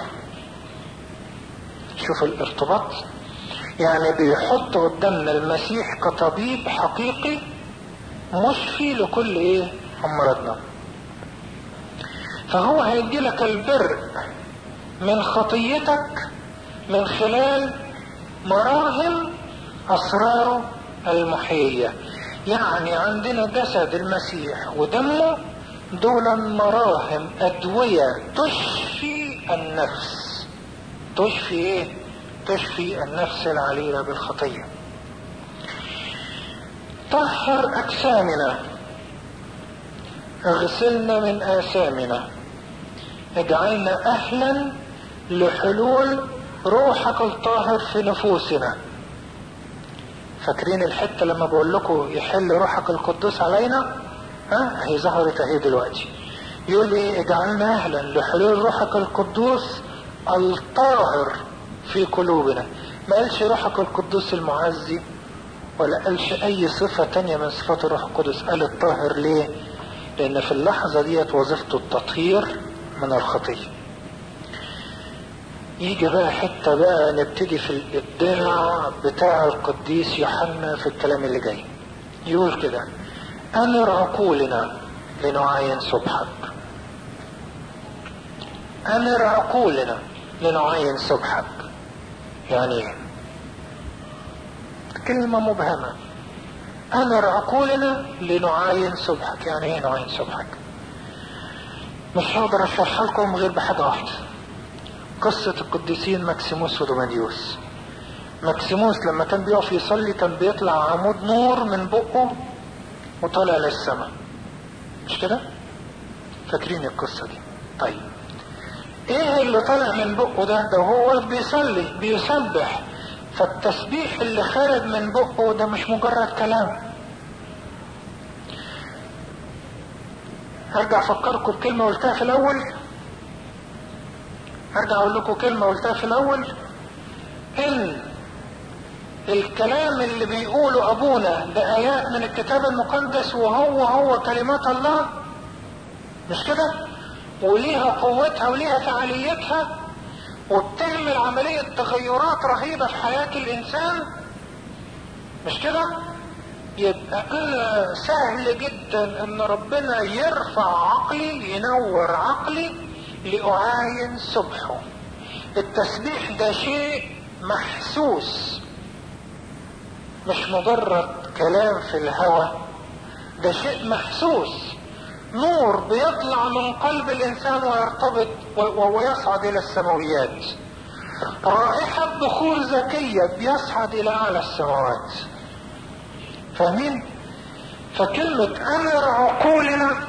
شوف الارتباط يعني بيحط قدامنا المسيح كطبيب حقيقي مشفي لكل ايه امراضنا فهو هيدي لك البر من خطيتك من خلال مراهم اسراره المحيية يعني عندنا جسد المسيح ودمه دول مراهم ادوية تشفي النفس تشفي ايه تشفي النفس العليلة بالخطية طهر اجسامنا اغسلنا من اثامنا اجعلنا اهلا لحلول روحك الطاهر في نفوسنا فاكرين الحته لما بقول لكم يحل روحك القدوس علينا ها هي ظهرت اهي دلوقتي يقول لي اجعلنا اهلا لحلول روحك القدوس الطاهر في قلوبنا ما قالش روحك القدوس المعزي ولا قالش اي صفة تانية من صفات الروح القدس قال الطاهر ليه لان في اللحظة ديت وظيفته التطهير من الخطية يجي بقى حتة بقى نبتدي في الابداع بتاع القديس يوحنا في الكلام اللي جاي يقول كده انر عقولنا لنعاين سبحك انر عقولنا لنعاين سبحك يعني ايه كلمة مبهمة انر عقولنا لنعاين سبحك يعني ايه نعاين سبحك مش هقدر اشرحها لكم غير بحاجة واحدة قصة القديسين ماكسيموس ودومانيوس ماكسيموس لما كان بيقف يصلي كان بيطلع عمود نور من بقه وطالع للسماء مش كده فاكرين القصة دي طيب ايه اللي طالع من بقه ده ده هو بيصلي بيسبح فالتسبيح اللي خارج من بقه ده مش مجرد كلام ارجع افكركم بكلمة قلتها في الاول ارجع اقول لكم كلمة قلتها في الاول ان الكلام اللي بيقوله ابونا ده ايات من الكتاب المقدس وهو هو كلمات الله مش كده وليها قوتها وليها فعاليتها وبتعمل عملية تغيرات رهيبة في حياة الانسان مش كده يبقى انا سهل جدا ان ربنا يرفع عقلي ينور عقلي لأعاين سبحه التسبيح ده شيء محسوس مش مجرد كلام في الهوى ده شيء محسوس نور بيطلع من قلب الانسان ويرتبط ويصعد الى السماويات رائحة بخور زكية بيصعد الى اعلى السماوات فاهمين فكلمة امر عقولنا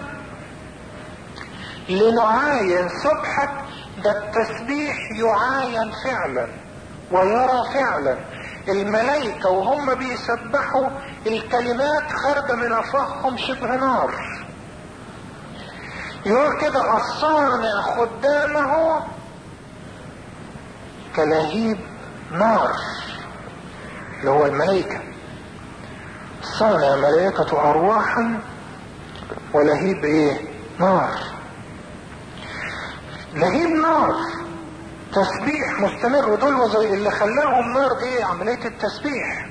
لنعاين سبحك ده التسبيح يعاين فعلا ويرى فعلا الملائكة وهم بيسبحوا الكلمات خارجة من أفواههم شبه نار يقول كده الصانع خدامه كلهيب نار اللي هو الملائكة صانع ملائكة أرواحا ولهيب إيه نار لهيب نار تسبيح مستمر ودول وزي اللي خلاهم نار ايه عملية التسبيح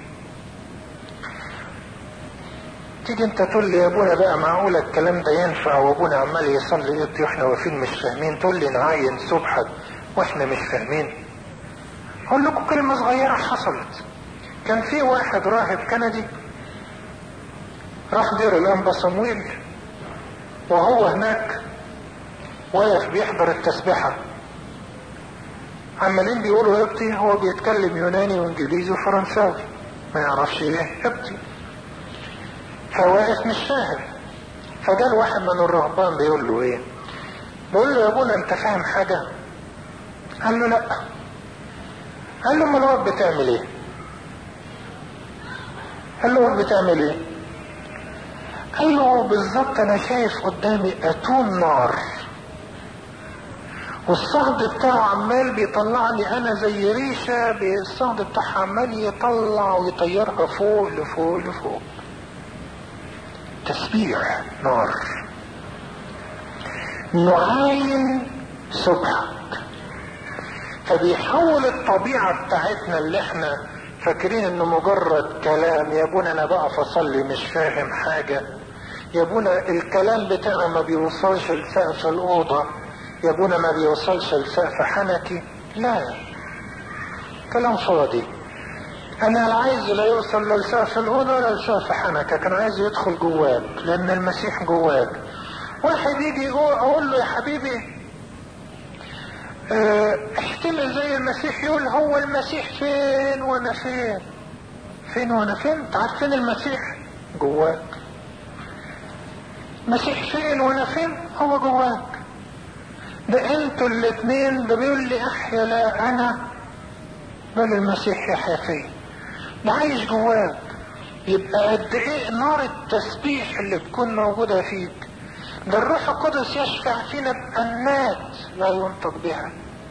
تيجي انت تقول لي يا ابونا بقى معقولة الكلام ده ينفع وابونا عمال يصلي يقضي واحنا واقفين مش فاهمين تقول لي نعاين سبحك واحنا مش فاهمين اقول لكم كلمة صغيرة حصلت كان في واحد راهب كندي راح دير الانبا صمويل وهو هناك واقف بيحضر التسبيحة عمالين بيقولوا ابتي هو بيتكلم يوناني وانجليزي وفرنساوي ما يعرفش ايه ابتي فواقف مش فاهم فجاء واحد من الرهبان بيقول له ايه بيقول له يا ابونا انت فاهم حاجة قال له لا قال له امال هو بتعمل ايه قال له هو بتعمل ايه قال له بالظبط انا شايف قدامي اتون نار والصهد بتاعه عمال بيطلع لي انا زي ريشة الصهد بتاعها عمال يطلع ويطيرها فوق لفوق لفوق تسبيح نار نعاين سبحك فبيحول الطبيعة بتاعتنا اللي احنا فاكرين انه مجرد كلام يا ابونا انا بقف اصلي مش فاهم حاجة يا ابونا الكلام بتاعنا ما بيوصلش لسقف الأوضة يا ابونا ما بيوصلش لسقف حنكي لا كلام فاضي انا لا عايز لا يوصل لسقف الأوضة ولا لسقف حنكك انا عايز يدخل جواك لان المسيح جواك واحد يجي يقول اقول له يا حبيبي اه احتمل زي المسيح يقول هو المسيح فين وانا فين فين وانا فين انت عارف فين المسيح جواك مسيح فين وانا فين هو جواك ده انتوا الاتنين ده بيقول لي احيا لا انا بل المسيح يحيا فيا ده عايش جواك يبقى قد ايه نار التسبيح اللي بتكون موجودة فيك ده الروح القدس يشفع فينا بأنات لا ينطق بها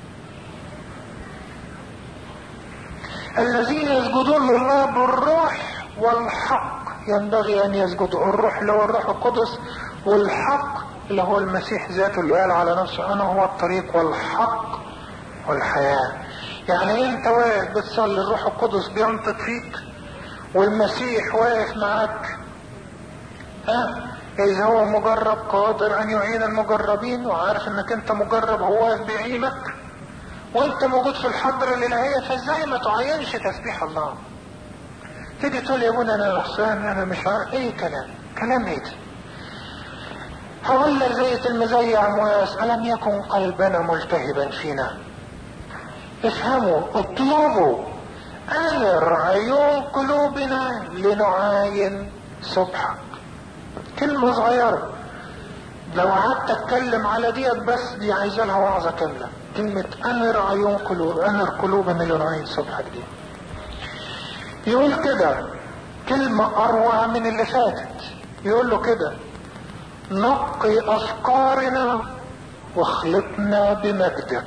الذين يسجدون لله بالروح والحق ينبغي ان يسجدوا الروح اللي هو الروح القدس والحق اللي هو المسيح ذاته اللي قال على نفسه انا هو الطريق والحق والحياة يعني انت واقف بتصلي الروح القدس بينطق فيك والمسيح واقف معاك ها اذا هو مجرب قادر ان يعين المجربين وعارف انك انت مجرب هو واقف بيعينك وانت موجود في الحضرة الالهية فازاي ما تعينش تسبيح الله تيجي تقول يا ابونا انا احسان انا مش عارف اي كلام كلام ايه ده هقول لك زي المزيع مواس ألم يكن قلبنا ملتهبا فينا افهموا اطلبوا أنر عيون قلوبنا لنعاين سبحك كلمة صغيرة لو قعدت اتكلم على ديت بس دي عايزة لها وعظة كاملة كلمة أنر عيون قلوب أنر قلوبنا لنعاين سبحك دي يقول كده كلمة أروع من اللي فاتت يقول له كده نقي افكارنا واخلطنا بمجدك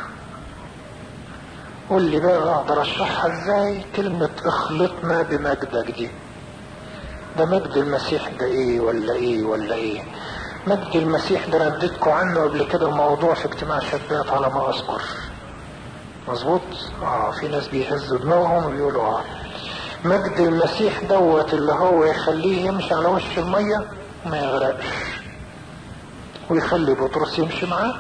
قول لي بقى اقدر اشرحها ازاي كلمة اخلطنا بمجدك دي ده مجد المسيح ده ايه ولا ايه ولا ايه مجد المسيح ده رديتكم عنه قبل كده موضوع في اجتماع شابات على ما اذكر مظبوط اه في ناس بيهزوا دماغهم ويقولوا اه مجد المسيح دوت اللي هو يخليه يمشي على وش الميه ما يغرقش ويخلي بطرس يمشي معاه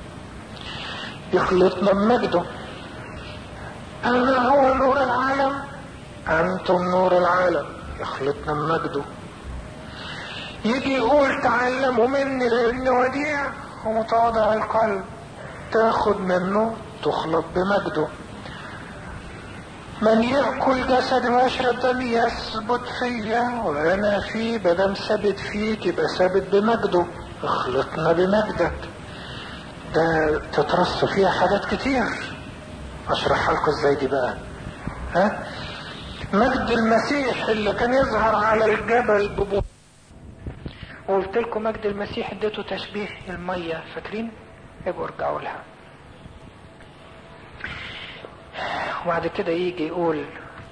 يخلطنا بمجده انا هو نور العالم انتم نور العالم يخلطنا بمجده يجي يقول تعلموا مني لاني وديع ومتواضع القلب تاخد منه تخلط بمجده من يأكل جسد ويشرب دمي يثبت فيا وأنا فيه بدم ثابت فيك يبقى ثابت بمجده اخلطنا بمجدك ده تترص فيها حاجات كتير اشرحها لكم ازاي دي بقى ها مجد المسيح اللي كان يظهر على الجبل ببو وقلت لكم مجد المسيح اديته تشبيه المية فاكرين ابقوا ارجعوا لها وبعد كده يجي يقول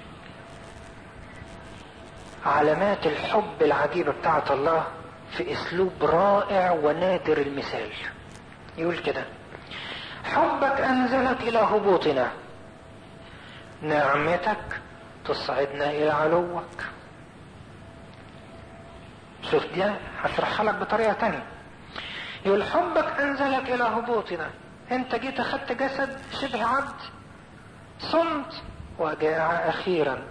علامات الحب العجيبة بتاعت الله في اسلوب رائع ونادر المثال يقول كده حبك انزلك الى هبوطنا نعمتك تصعدنا الى علوك شوف دي هشرحها لك بطريقة تانية يقول حبك انزلك الى هبوطنا انت جيت اخدت جسد شبه عبد صمت وجاع اخيرا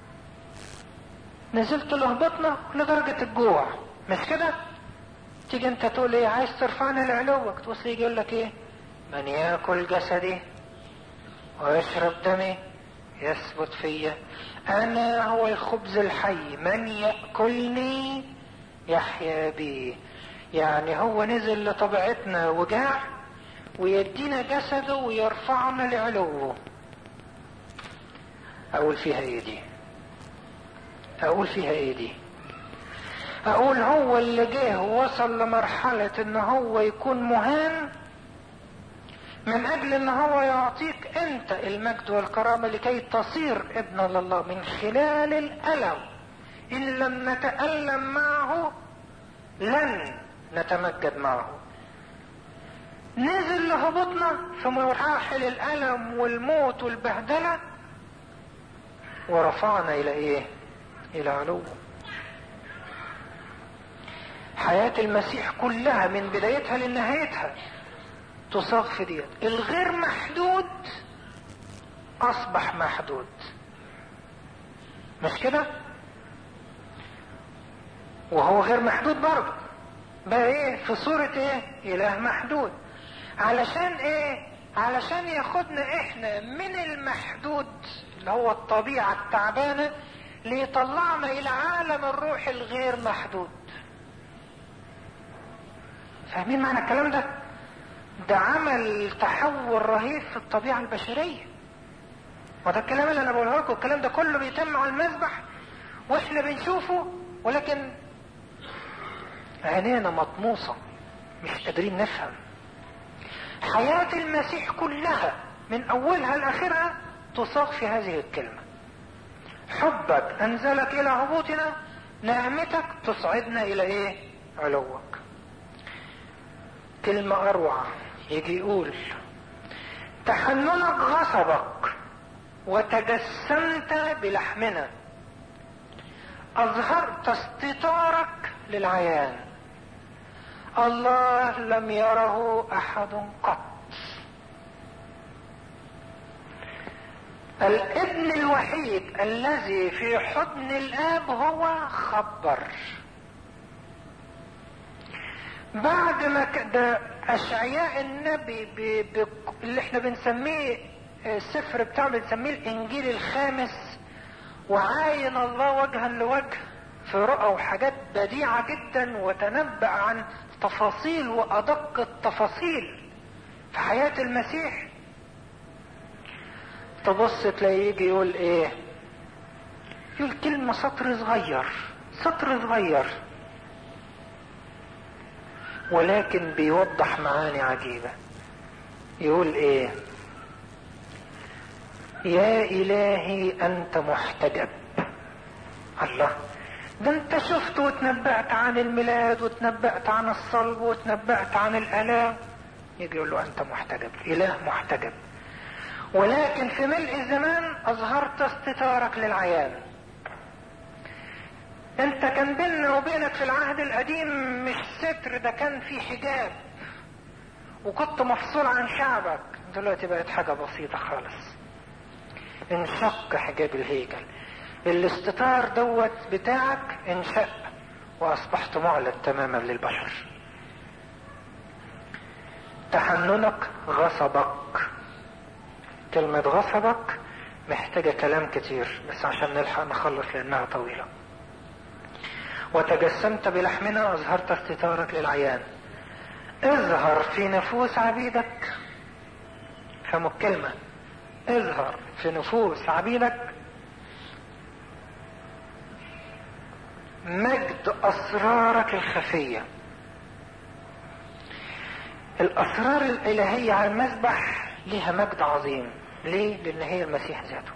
نزلت لهبطنا لدرجة الجوع مش كده تيجي انت تقول ايه عايز ترفعني لعلوك تبص يجي يقول لك ايه من ياكل جسدي ويشرب دمي يثبت فيا انا هو الخبز الحي من ياكلني يحيا بي يعني هو نزل لطبيعتنا وجاع ويدينا جسده ويرفعنا لعلوه اقول فيها ايه دي اقول فيها ايه دي اقول هو اللي جه وصل لمرحلة ان هو يكون مهان من اجل ان هو يعطيك انت المجد والكرامة لكي تصير ابن لله من خلال الالم ان لم نتألم معه لن نتمجد معه نزل لهبطنا في مراحل الالم والموت والبهدلة ورفعنا الى ايه الى علو حياة المسيح كلها من بدايتها لنهايتها تصاغ في ديت الغير محدود اصبح محدود مش كده وهو غير محدود برضه بقى ايه في صورة ايه اله محدود علشان ايه علشان ياخدنا احنا من المحدود اللي هو الطبيعة التعبانة ليطلعنا الى عالم الروح الغير محدود فاهمين معنى الكلام ده ده عمل تحول رهيب في الطبيعة البشرية وده الكلام اللي انا بقوله لكم الكلام ده كله بيتم على المذبح واحنا بنشوفه ولكن عينينا مطموسة مش قادرين نفهم حياة المسيح كلها من اولها لاخرها تصاغ في هذه الكلمة حبك انزلك الى هبوطنا نعمتك تصعدنا الى ايه علوك كلمة اروع يجي يقول تحننك غصبك وتجسمت بلحمنا اظهرت استطارك للعيان الله لم يره احد قط الابن الوحيد الذي في حضن الاب هو خبر بعد ما ده اشعياء النبي ب... ب... اللي احنا بنسميه السفر بتاعه بنسميه الانجيل الخامس وعاين الله وجها لوجه في رؤى وحاجات بديعة جدا وتنبأ عن تفاصيل وأدق التفاصيل في حياة المسيح تبص تلاقيه يجي يقول ايه يقول كلمة سطر صغير سطر صغير ولكن بيوضح معاني عجيبة يقول ايه يا الهي انت محتجب الله ده انت شفت وتنبأت عن الميلاد وتنبأت عن الصلب وتنبأت عن الالام يجي يقول له انت محتجب اله محتجب ولكن في ملء الزمان اظهرت استتارك للعيان انت كان بيننا وبينك في العهد القديم مش ستر ده كان في حجاب وكنت مفصول عن شعبك دلوقتي بقت حاجة بسيطة خالص انشق حجاب الهيكل الاستتار دوت بتاعك انشق واصبحت معلن تماما للبشر تحننك غصبك كلمة غصبك محتاجة كلام كتير بس عشان نلحق نخلص لانها طويلة وتجسمت بلحمنا اظهرت استتارك للعيان اظهر في نفوس عبيدك فهموا الكلمة اظهر في نفوس عبيدك مجد اسرارك الخفية الاسرار الالهية على المذبح لها مجد عظيم ليه لان هي المسيح ذاته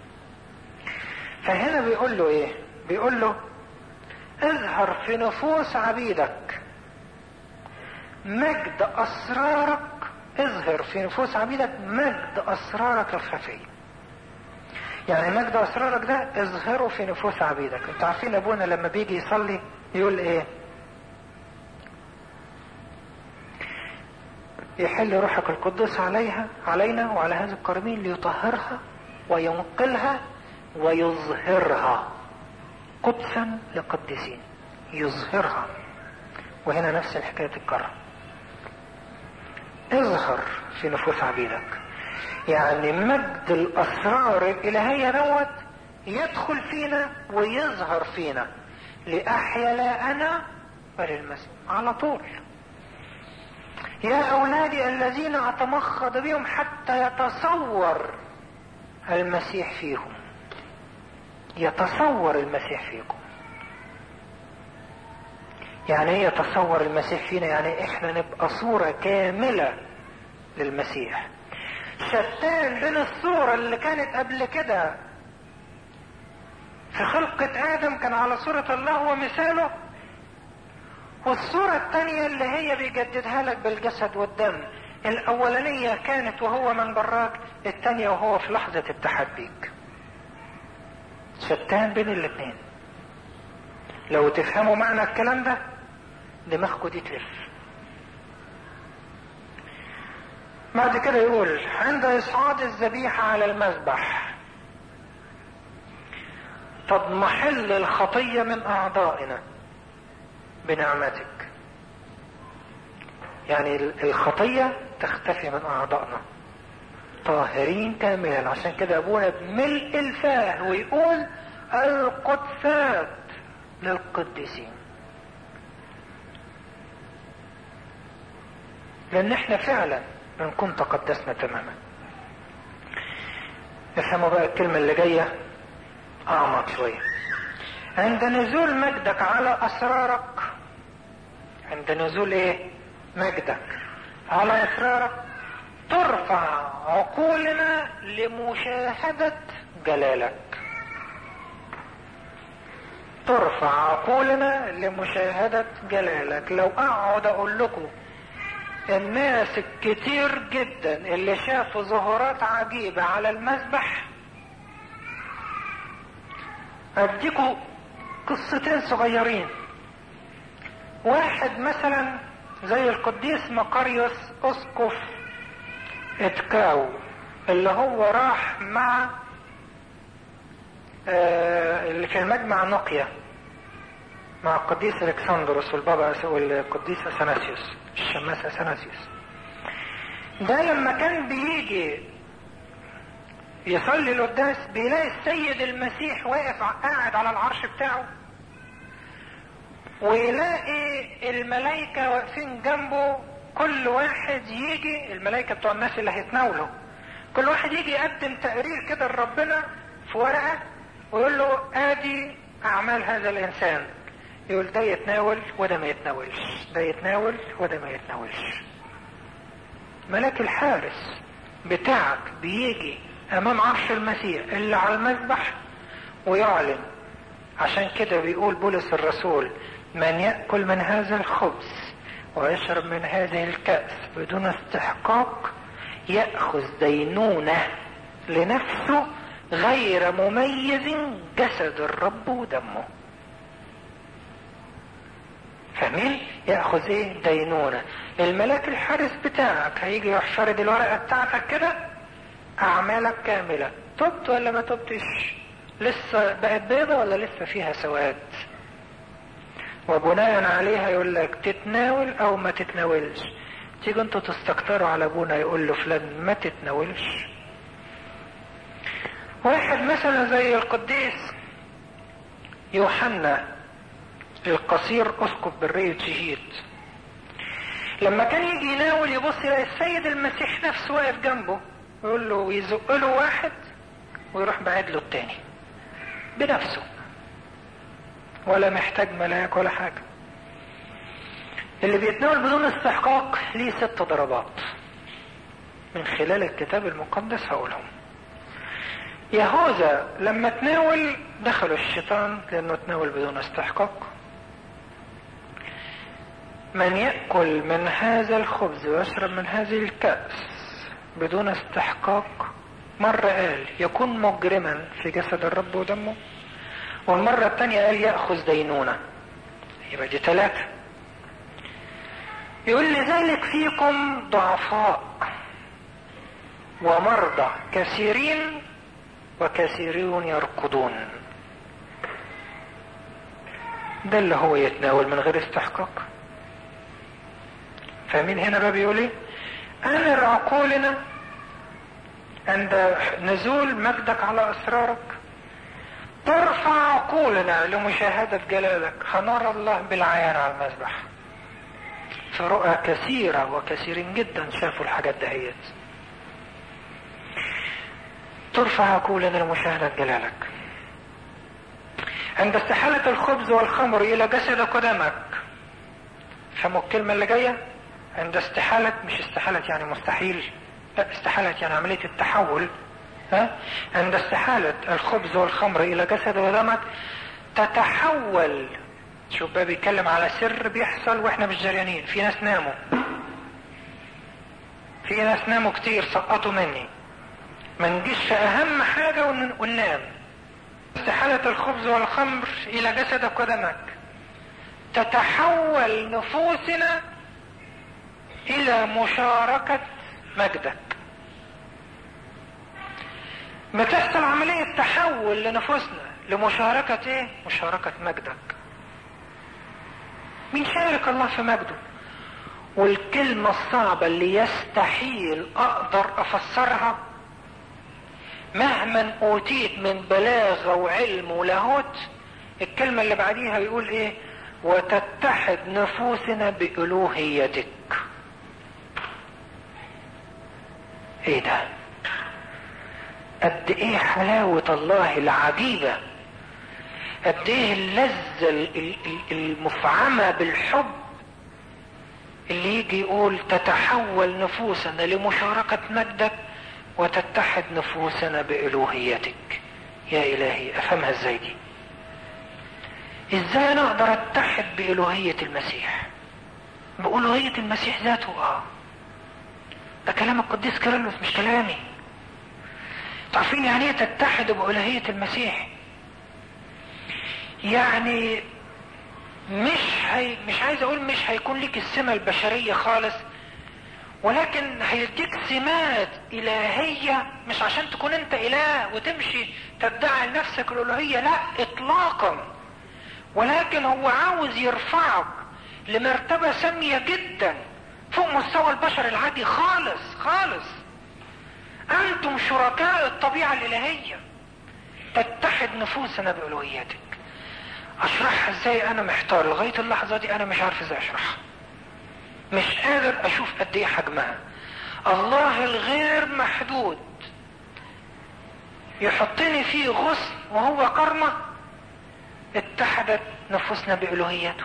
فهنا بيقول له ايه بيقول له اظهر في نفوس عبيدك مجد اسرارك اظهر في نفوس عبيدك مجد اسرارك الخفية يعني مجد اسرارك ده اظهره في نفوس عبيدك انتوا عارفين ابونا لما بيجي يصلي يقول ايه يحل روحك القدس عليها علينا وعلى هذه القرمين ليطهرها وينقلها ويظهرها قدسا لقدسين يظهرها وهنا نفس الحكاية تتكرر اظهر في نفوس عبيدك يعني مجد الاسرار الالهية دوت يدخل فينا ويظهر فينا لأحيا لا انا بل المسيح على طول يا اولادي الذين اتمخض بهم حتى يتصور المسيح فيهم يتصور المسيح فيكم يعني ايه يتصور المسيح فينا يعني احنا نبقى صورة كاملة للمسيح شتان بين الصورة اللي كانت قبل كده في خلقة آدم كان على صورة الله ومثاله والصورة الثانية اللي هي بيجددها لك بالجسد والدم الأولانية كانت وهو من براك الثانية وهو في لحظة التحديك شتان بين الاثنين لو تفهموا معنى الكلام ده دماغكم دي تلف بعد كده يقول عند إصعاد الذبيحة على المذبح تضمحل الخطية من أعضائنا بنعمتك يعني الخطية تختفي من أعضائنا طاهرين كاملا عشان كده أبونا بملء الفاه ويقول القدسات للقديسين لأن احنا فعلا بنكون تقدسنا تماما افهموا بقى الكلمة اللي جاية أعمق شوية عند نزول مجدك على أسرارك عند نزول إيه؟ مجدك على أسرارك ترفع عقولنا لمشاهدة جلالك ترفع عقولنا لمشاهدة جلالك لو أقعد أقول لكم الناس الكتير جدا اللي شافوا ظهورات عجيبة على المسبح أديكم قصتين صغيرين واحد مثلا زي القديس مقاريوس اسقف اتكاو اللي هو راح مع آه اللي في المجمع نقيا مع القديس الكسندروس والبابا والقديس اثناسيوس الشماس اثناسيوس ده لما كان بيجي يصلي القداس بيلاقي السيد المسيح واقف قاعد على العرش بتاعه ويلاقي الملائكة واقفين جنبه كل واحد يجي الملائكة بتوع الناس اللي هيتناولوا كل واحد يجي يقدم تقرير كده لربنا في ورقة ويقول له ادي اعمال هذا الانسان يقول ده يتناول وده ما يتناولش ده يتناول وده ما يتناولش ملاك الحارس بتاعك بيجي امام عرش المسيح اللي على المذبح ويعلن عشان كده بيقول بولس الرسول من يأكل من هذا الخبز ويشرب من هذه الكأس بدون استحقاق يأخذ دينونة لنفسه غير مميز جسد الرب ودمه فاهمين ياخذ ايه دينونه الملاك الحارس بتاعك هيجي يروح شارد الورقه بتاعتك كده اعمالك كامله تبت ولا ما تبتش لسه بقت بيضة ولا لسه فيها سواد وبناء عليها يقول لك تتناول او ما تتناولش تيجي انتوا تستكتروا على ابونا يقول له فلان ما تتناولش واحد مثلا زي القديس يوحنا القصير اسقف برية شهيد لما كان يجي يناول يبص يلاقي السيد المسيح نفسه واقف جنبه يقول له ويزق له واحد ويروح بعد له التاني بنفسه ولا محتاج ملاك ولا حاجة اللي بيتناول بدون استحقاق ليه ست ضربات من خلال الكتاب المقدس هقولهم يهوذا لما تناول دخل الشيطان لانه تناول بدون استحقاق من يأكل من هذا الخبز ويشرب من هذه الكأس بدون استحقاق مرة قال يكون مجرما في جسد الرب ودمه والمرة الثانية قال يأخذ دينونة يبقى دي ثلاثة يقول لذلك فيكم ضعفاء ومرضى كثيرين وكثيرون يركضون ده اللي هو يتناول من غير استحقاق فاهمين هنا بقى بيقول ايه امر عقولنا عند نزول مجدك على اسرارك ترفع عقولنا لمشاهدة جلالك هنرى الله بالعيان على المذبح في رؤى كثيرة وكثيرين جدا شافوا الحاجات دهيت ترفع عقولنا لمشاهدة جلالك عند استحالة الخبز والخمر إلى جسد قدمك فهموا الكلمة اللي جاية عند استحالة مش استحالة يعني مستحيل لا استحالة يعني عملية التحول ها عند استحالة الخبز والخمر الى جسد ودمك تتحول شوف بقى بيتكلم على سر بيحصل واحنا مش جريانين في ناس ناموا في ناس ناموا كتير سقطوا مني ما نجيش اهم حاجة وننام استحالة الخبز والخمر الى جسدك ودمك تتحول نفوسنا الى مشاركة مجدك بتحصل عملية تحول لنفوسنا لمشاركة ايه مشاركة مجدك مين شارك الله في مجده والكلمة الصعبة اللي يستحيل اقدر افسرها مهما اوتيت من بلاغة وعلم ولاهوت الكلمة اللي بعديها يقول ايه وتتحد نفوسنا بألوهيتك ايه ده قد ايه حلاوة الله العجيبة قد ايه اللذة المفعمة بالحب اللي يجي يقول تتحول نفوسنا لمشاركة مجدك وتتحد نفوسنا بألوهيتك يا إلهي أفهمها ازاي دي ازاي انا اقدر اتحد بألوهية المسيح بألوهية المسيح ذاته اه ده كلام القديس كيرلس مش كلامي تعرفين يعني ايه تتحد بألوهية المسيح يعني مش هي مش عايز اقول مش هيكون لك السمة البشرية خالص ولكن هيديك سمات الهية مش عشان تكون انت اله وتمشي تدعي لنفسك الالوهية لا اطلاقا ولكن هو عاوز يرفعك لمرتبة سامية جدا فوق مستوى البشر العادي خالص خالص انتم شركاء الطبيعة الالهية تتحد نفوسنا بألوهيتك اشرحها ازاي انا محتار لغاية اللحظة دي انا مش عارف ازاي اشرحها مش قادر اشوف قد ايه حجمها الله الغير محدود يحطني فيه غصن وهو كرمة اتحدت نفوسنا بألوهيته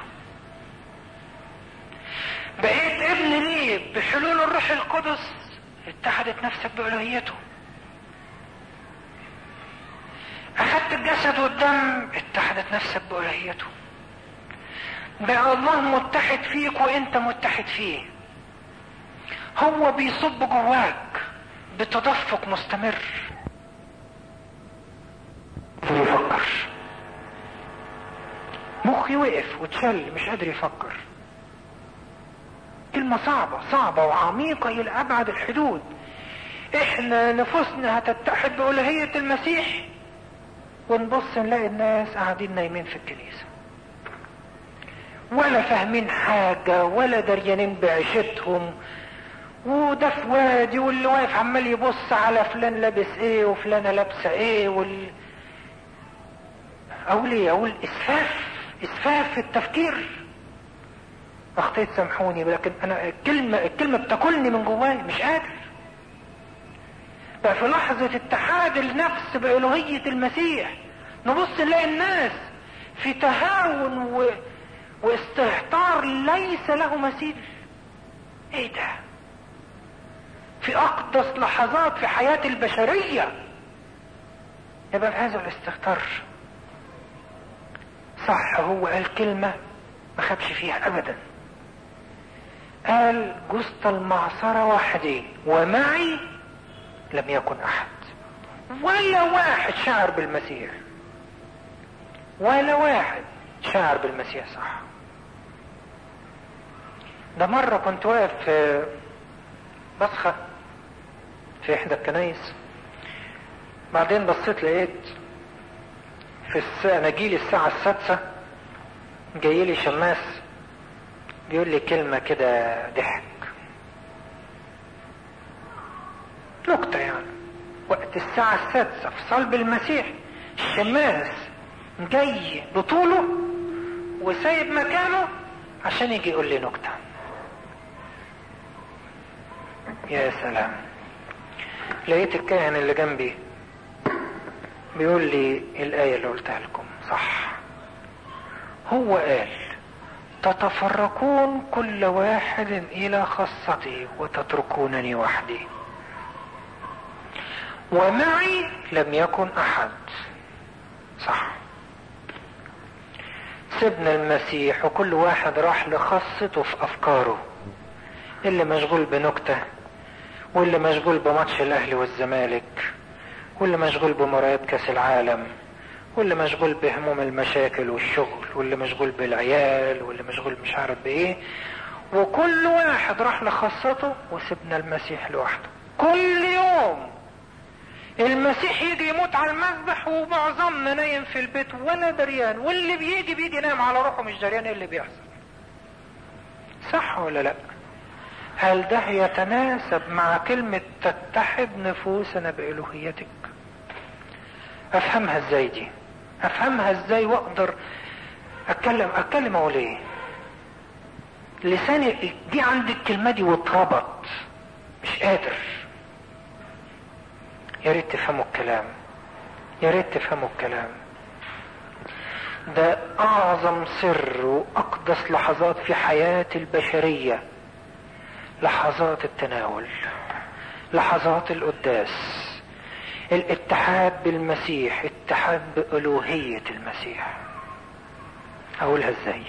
بقيت ابن ليه بحلول الروح القدس اتحدت نفسك بألوهيته اخدت الجسد والدم اتحدت نفسك بألوهيته بقى الله متحد فيك وانت متحد فيه هو بيصب جواك بتدفق مستمر يفكر مخي وقف واتشل مش قادر يفكر كلمة صعبة صعبة وعميقة إلى أبعد الحدود إحنا نفوسنا هتتحد بألوهية المسيح ونبص نلاقي الناس قاعدين نايمين في الكنيسة ولا فاهمين حاجة ولا دريانين بعيشتهم وده في وادي واللي واقف عمال يبص على فلان لابس ايه وفلانة لابسة ايه وال اقول ايه اقول اسفاف اسفاف في التفكير اخطيت سامحوني لكن انا الكلمة الكلمة بتاكلني من جواي مش قادر بقى في لحظة اتحاد النفس بألوهية المسيح نبص نلاقي الناس في تهاون و... واستهتار ليس له مثيل ايه ده في اقدس لحظات في حياة البشرية يبقى في هذا الاستهتار صح هو قال كلمة ما خدش فيها ابدا قال جست المعصرة وحدي ومعي لم يكن احد ولا واحد شعر بالمسيح ولا واحد شعر بالمسيح صح ده مرة كنت واقف في بصخة في احدى الكنايس بعدين بصيت لقيت في الساعة نجيلي الساعة السادسة جاي لي شماس بيقول لي كلمة كده ضحك نكتة يعني وقت الساعة السادسة في صلب المسيح الشماس جاي بطوله وسايب مكانه عشان يجي يقول لي نكتة يا سلام لقيت الكاهن اللي جنبي بيقول لي الآية اللي قلتها لكم صح هو قال تتفرقون كل واحد الى خاصته وتتركونني وحدي ومعي لم يكن احد صح سيبنا المسيح وكل واحد راح لخاصته في افكاره اللي مشغول بنكتة واللي مشغول بماتش الاهلي والزمالك واللي مشغول بمرايات كاس العالم واللي مشغول بهموم المشاكل والشغل واللي مشغول بالعيال واللي مشغول مش عارف بايه وكل واحد راح لخاصته وسبنا المسيح لوحده كل يوم المسيح يجي يموت على المذبح ومعظمنا نايم في البيت ولا دريان واللي بيجي بيجي نايم على روحه مش دريان ايه اللي بيحصل صح ولا لا هل ده يتناسب مع كلمة تتحد نفوسنا بإلوهيتك افهمها ازاي دي افهمها ازاي واقدر اتكلم اتكلم اقول ايه لساني دي عندي الكلمة دي واتربط مش قادر يا ريت تفهموا الكلام يا ريت تفهموا الكلام ده اعظم سر واقدس لحظات في حياة البشرية لحظات التناول لحظات القداس الاتحاد بالمسيح اتحاد بألوهية المسيح اقولها ازاي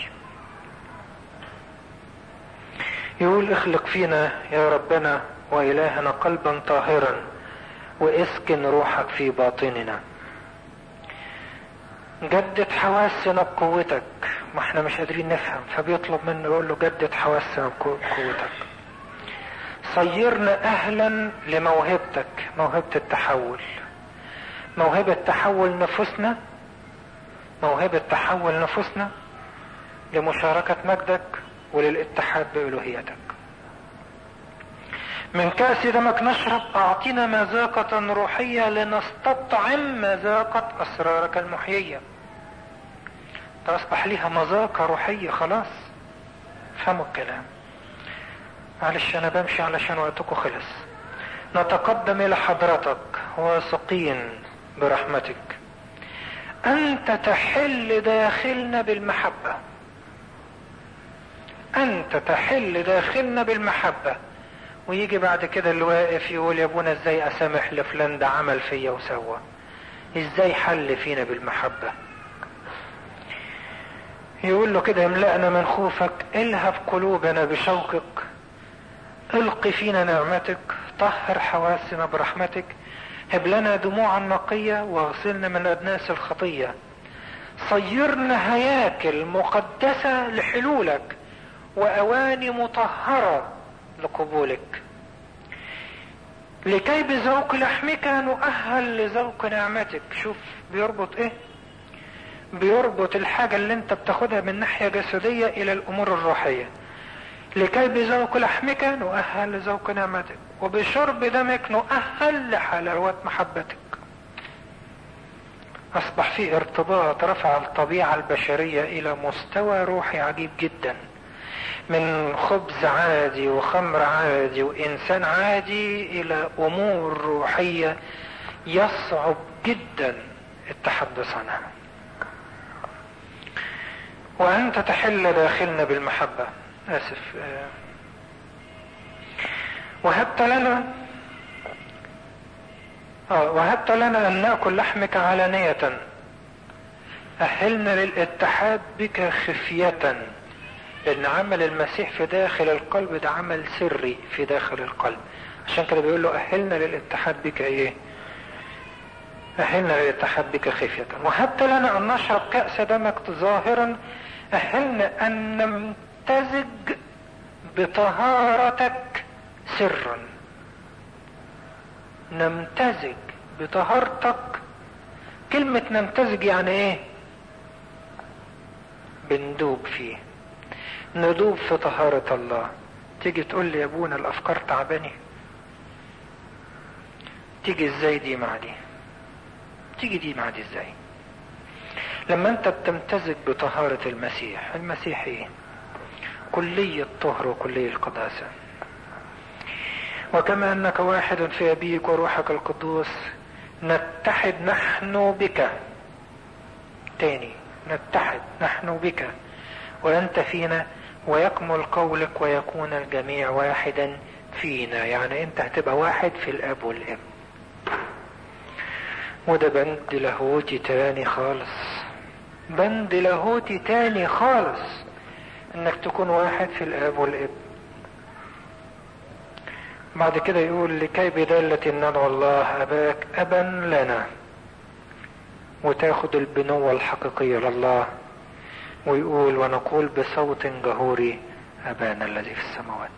يقول اخلق فينا يا ربنا والهنا قلبا طاهرا واسكن روحك في باطننا جدد حواسنا بقوتك ما احنا مش قادرين نفهم فبيطلب منه يقول له جدد حواسنا بقوتك صيرنا اهلا لموهبتك موهبة التحول موهبة تحول نفوسنا موهبة تحول نفوسنا لمشاركة مجدك وللاتحاد بألوهيتك من كأس دمك نشرب أعطينا مذاقة روحية لنستطعم مذاقة أسرارك المحيية تصبح لها مذاقة روحية خلاص فهموا الكلام معلش أنا بمشي علشان وقتكم خلص نتقدم إلى حضرتك واثقين برحمتك أنت تحل داخلنا بالمحبة أنت تحل داخلنا بالمحبة ويجي بعد كده اللي واقف يقول يا ابونا ازاي اسامح لفلان ده عمل فيا وسوى ازاي حل فينا بالمحبة يقول له كده املأنا من خوفك الهب قلوبنا بشوقك الق فينا نعمتك طهر حواسنا برحمتك هب لنا دموعا نقية واغسلنا من أدناس الخطية صيرنا هياكل مقدسة لحلولك وأواني مطهرة لقبولك لكي بذوق لحمك نؤهل لذوق نعمتك شوف بيربط ايه بيربط الحاجة اللي انت بتاخدها من ناحية جسدية الى الامور الروحية لكي بذوق لحمك نؤهل لذوق نعمتك وبشرب دمك نؤهل لحلاوة محبتك اصبح في ارتباط رفع الطبيعة البشرية الى مستوى روحي عجيب جدا من خبز عادي وخمر عادي وانسان عادي الى امور روحية يصعب جدا التحدث عنها وانت تحل داخلنا بالمحبة اسف وهبت لنا آه وهبت لنا ان ناكل لحمك علانية اهلنا للاتحاد بك خفية لان عمل المسيح في داخل القلب ده عمل سري في داخل القلب عشان كده بيقول له اهلنا للاتحاد بك ايه اهلنا للاتحاد بك خفية وهبت لنا ان نشرب كأس دمك ظاهرا اهلنا ان نمتزج بطهارتك سرا نمتزج بطهارتك كلمة نمتزج يعني ايه بندوب فيه ندوب في طهارة الله تيجي تقول لي يا ابونا الافكار تعباني تيجي ازاي دي مع دي تيجي دي مع دي ازاي لما انت بتمتزج بطهارة المسيح المسيح ايه كلية طهر وكلية القداسة وكما انك واحد في ابيك وروحك القدوس نتحد نحن بك تاني نتحد نحن بك وأنت فينا ويكمل قولك ويكون الجميع واحدا فينا يعني أنت هتبقى واحد في الأب والابن وده بند لاهوتي تاني خالص بند لاهوتي تاني خالص انك تكون واحد في الاب والابن بعد كده يقول لكي بدالة ندعو الله اباك ابا لنا وتاخد البنوة الحقيقية لله ويقول ونقول بصوت جهوري ابانا الذي في السماوات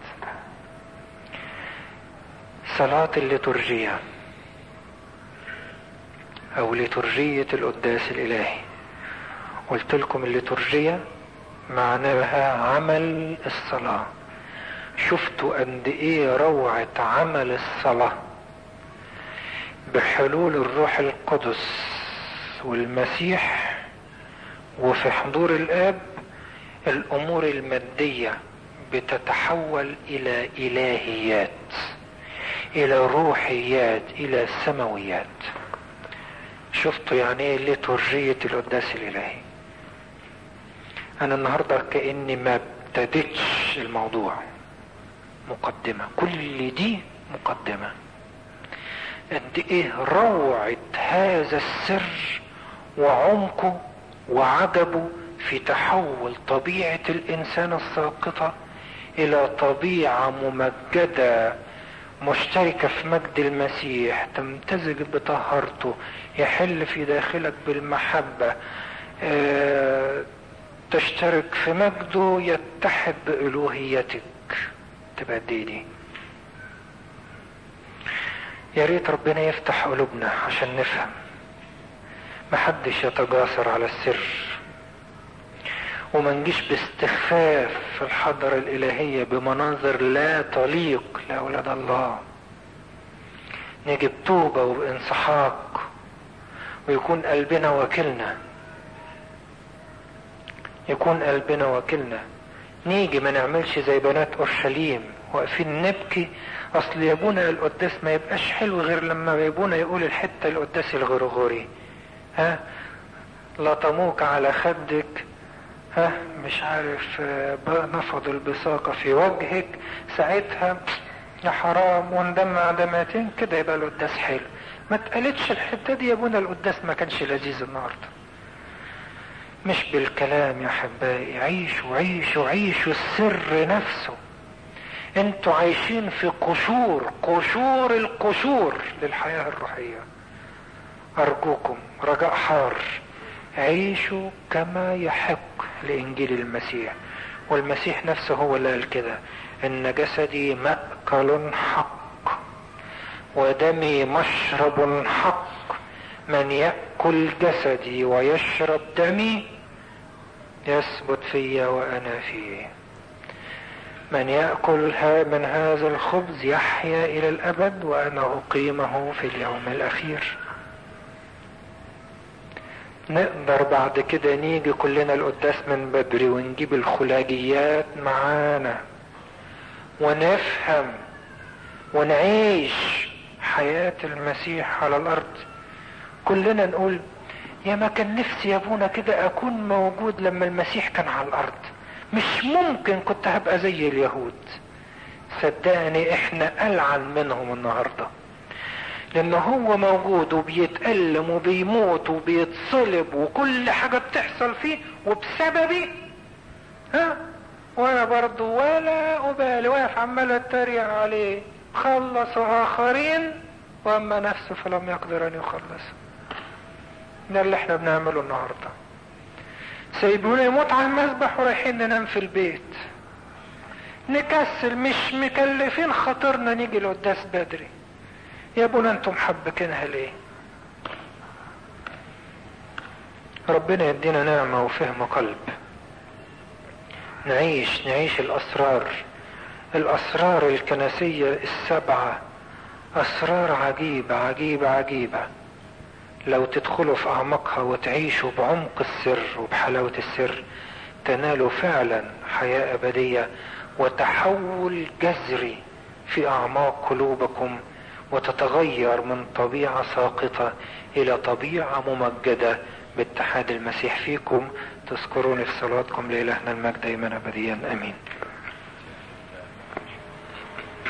صلاة الليتورجية او لترجية القداس الالهي قلت لكم الليتورجية معناها عمل الصلاة شفتوا قد ايه روعة عمل الصلاة بحلول الروح القدس والمسيح وفي حضور الاب الامور المادية بتتحول الى الهيات الى روحيات الى سماويات شفتوا يعني ايه ليتورجية القداس الالهي انا النهاردة كأني ما ابتدتش الموضوع مقدمة كل دي مقدمة قد ايه روعة هذا السر وعمقه وعجبه في تحول طبيعة الانسان الساقطة الى طبيعة ممجدة مشتركة في مجد المسيح تمتزج بطهارته يحل في داخلك بالمحبة اه تشترك في مجده يتحد بألوهيتك تبقى دي دي يا ريت ربنا يفتح قلوبنا عشان نفهم محدش يتجاسر على السر وما نجيش باستخفاف في الحضرة الإلهية بمناظر لا تليق لأولاد الله نيجي بتوبة وبانسحاق ويكون قلبنا وكلنا يكون قلبنا وكلنا نيجي ما نعملش زي بنات اورشليم واقفين نبكي اصل يابونا القداس ما يبقاش حلو غير لما يابونا يقول الحته القداس الغرغوري ها لطموك على خدك ها مش عارف نفض البصاقة في وجهك ساعتها يا حرام وندمع دمعتين كده يبقى القداس حلو ما اتقالتش الحتة دي يا ابونا القداس ما كانش لذيذ النهاردة مش بالكلام يا حبائي عيشوا عيشوا عيشوا السر نفسه انتوا عايشين في قشور قشور القشور للحياة الروحية ارجوكم رجاء حار عيشوا كما يحق لانجيل المسيح والمسيح نفسه هو اللي قال كده ان جسدي مأكل حق ودمي مشرب حق من يأكل جسدي ويشرب دمي يثبت في وانا فيه من يأكل من هذا الخبز يحيا إلى الأبد وأنا أقيمه في اليوم الأخير نقدر بعد كده نيجي كلنا القداس من بدري ونجيب الخلاجيات معانا ونفهم ونعيش حياة المسيح على الأرض كلنا نقول يا ما كان نفسي يا ابونا كده أكون موجود لما المسيح كان على الأرض مش ممكن كنت هبقى زي اليهود صدقني احنا ألعن منهم النهارده لان هو موجود وبيتألم وبيموت وبيتصلب وكل حاجة بتحصل فيه وبسببي ها وانا برضو ولا ابالي واقف عمال اتريق عليه خلص اخرين واما نفسه فلم يقدر ان يخلص ده اللي احنا بنعمله النهارده سايبونا يموت على المذبح ورايحين ننام في البيت نكسل مش مكلفين خاطرنا نيجي القداس بدري يا ابونا انتم محبكينها ليه ربنا يدينا نعمة وفهم قلب نعيش نعيش الاسرار الاسرار الكنسية السبعة اسرار عجيبة عجيبة عجيبة لو تدخلوا في اعماقها وتعيشوا بعمق السر وبحلاوة السر تنالوا فعلا حياة ابدية وتحول جذري في اعماق قلوبكم وتتغير من طبيعة ساقطة الى طبيعة ممجدة باتحاد المسيح فيكم تذكروني في صلاتكم لإلهنا المجد دائما أبديا أمين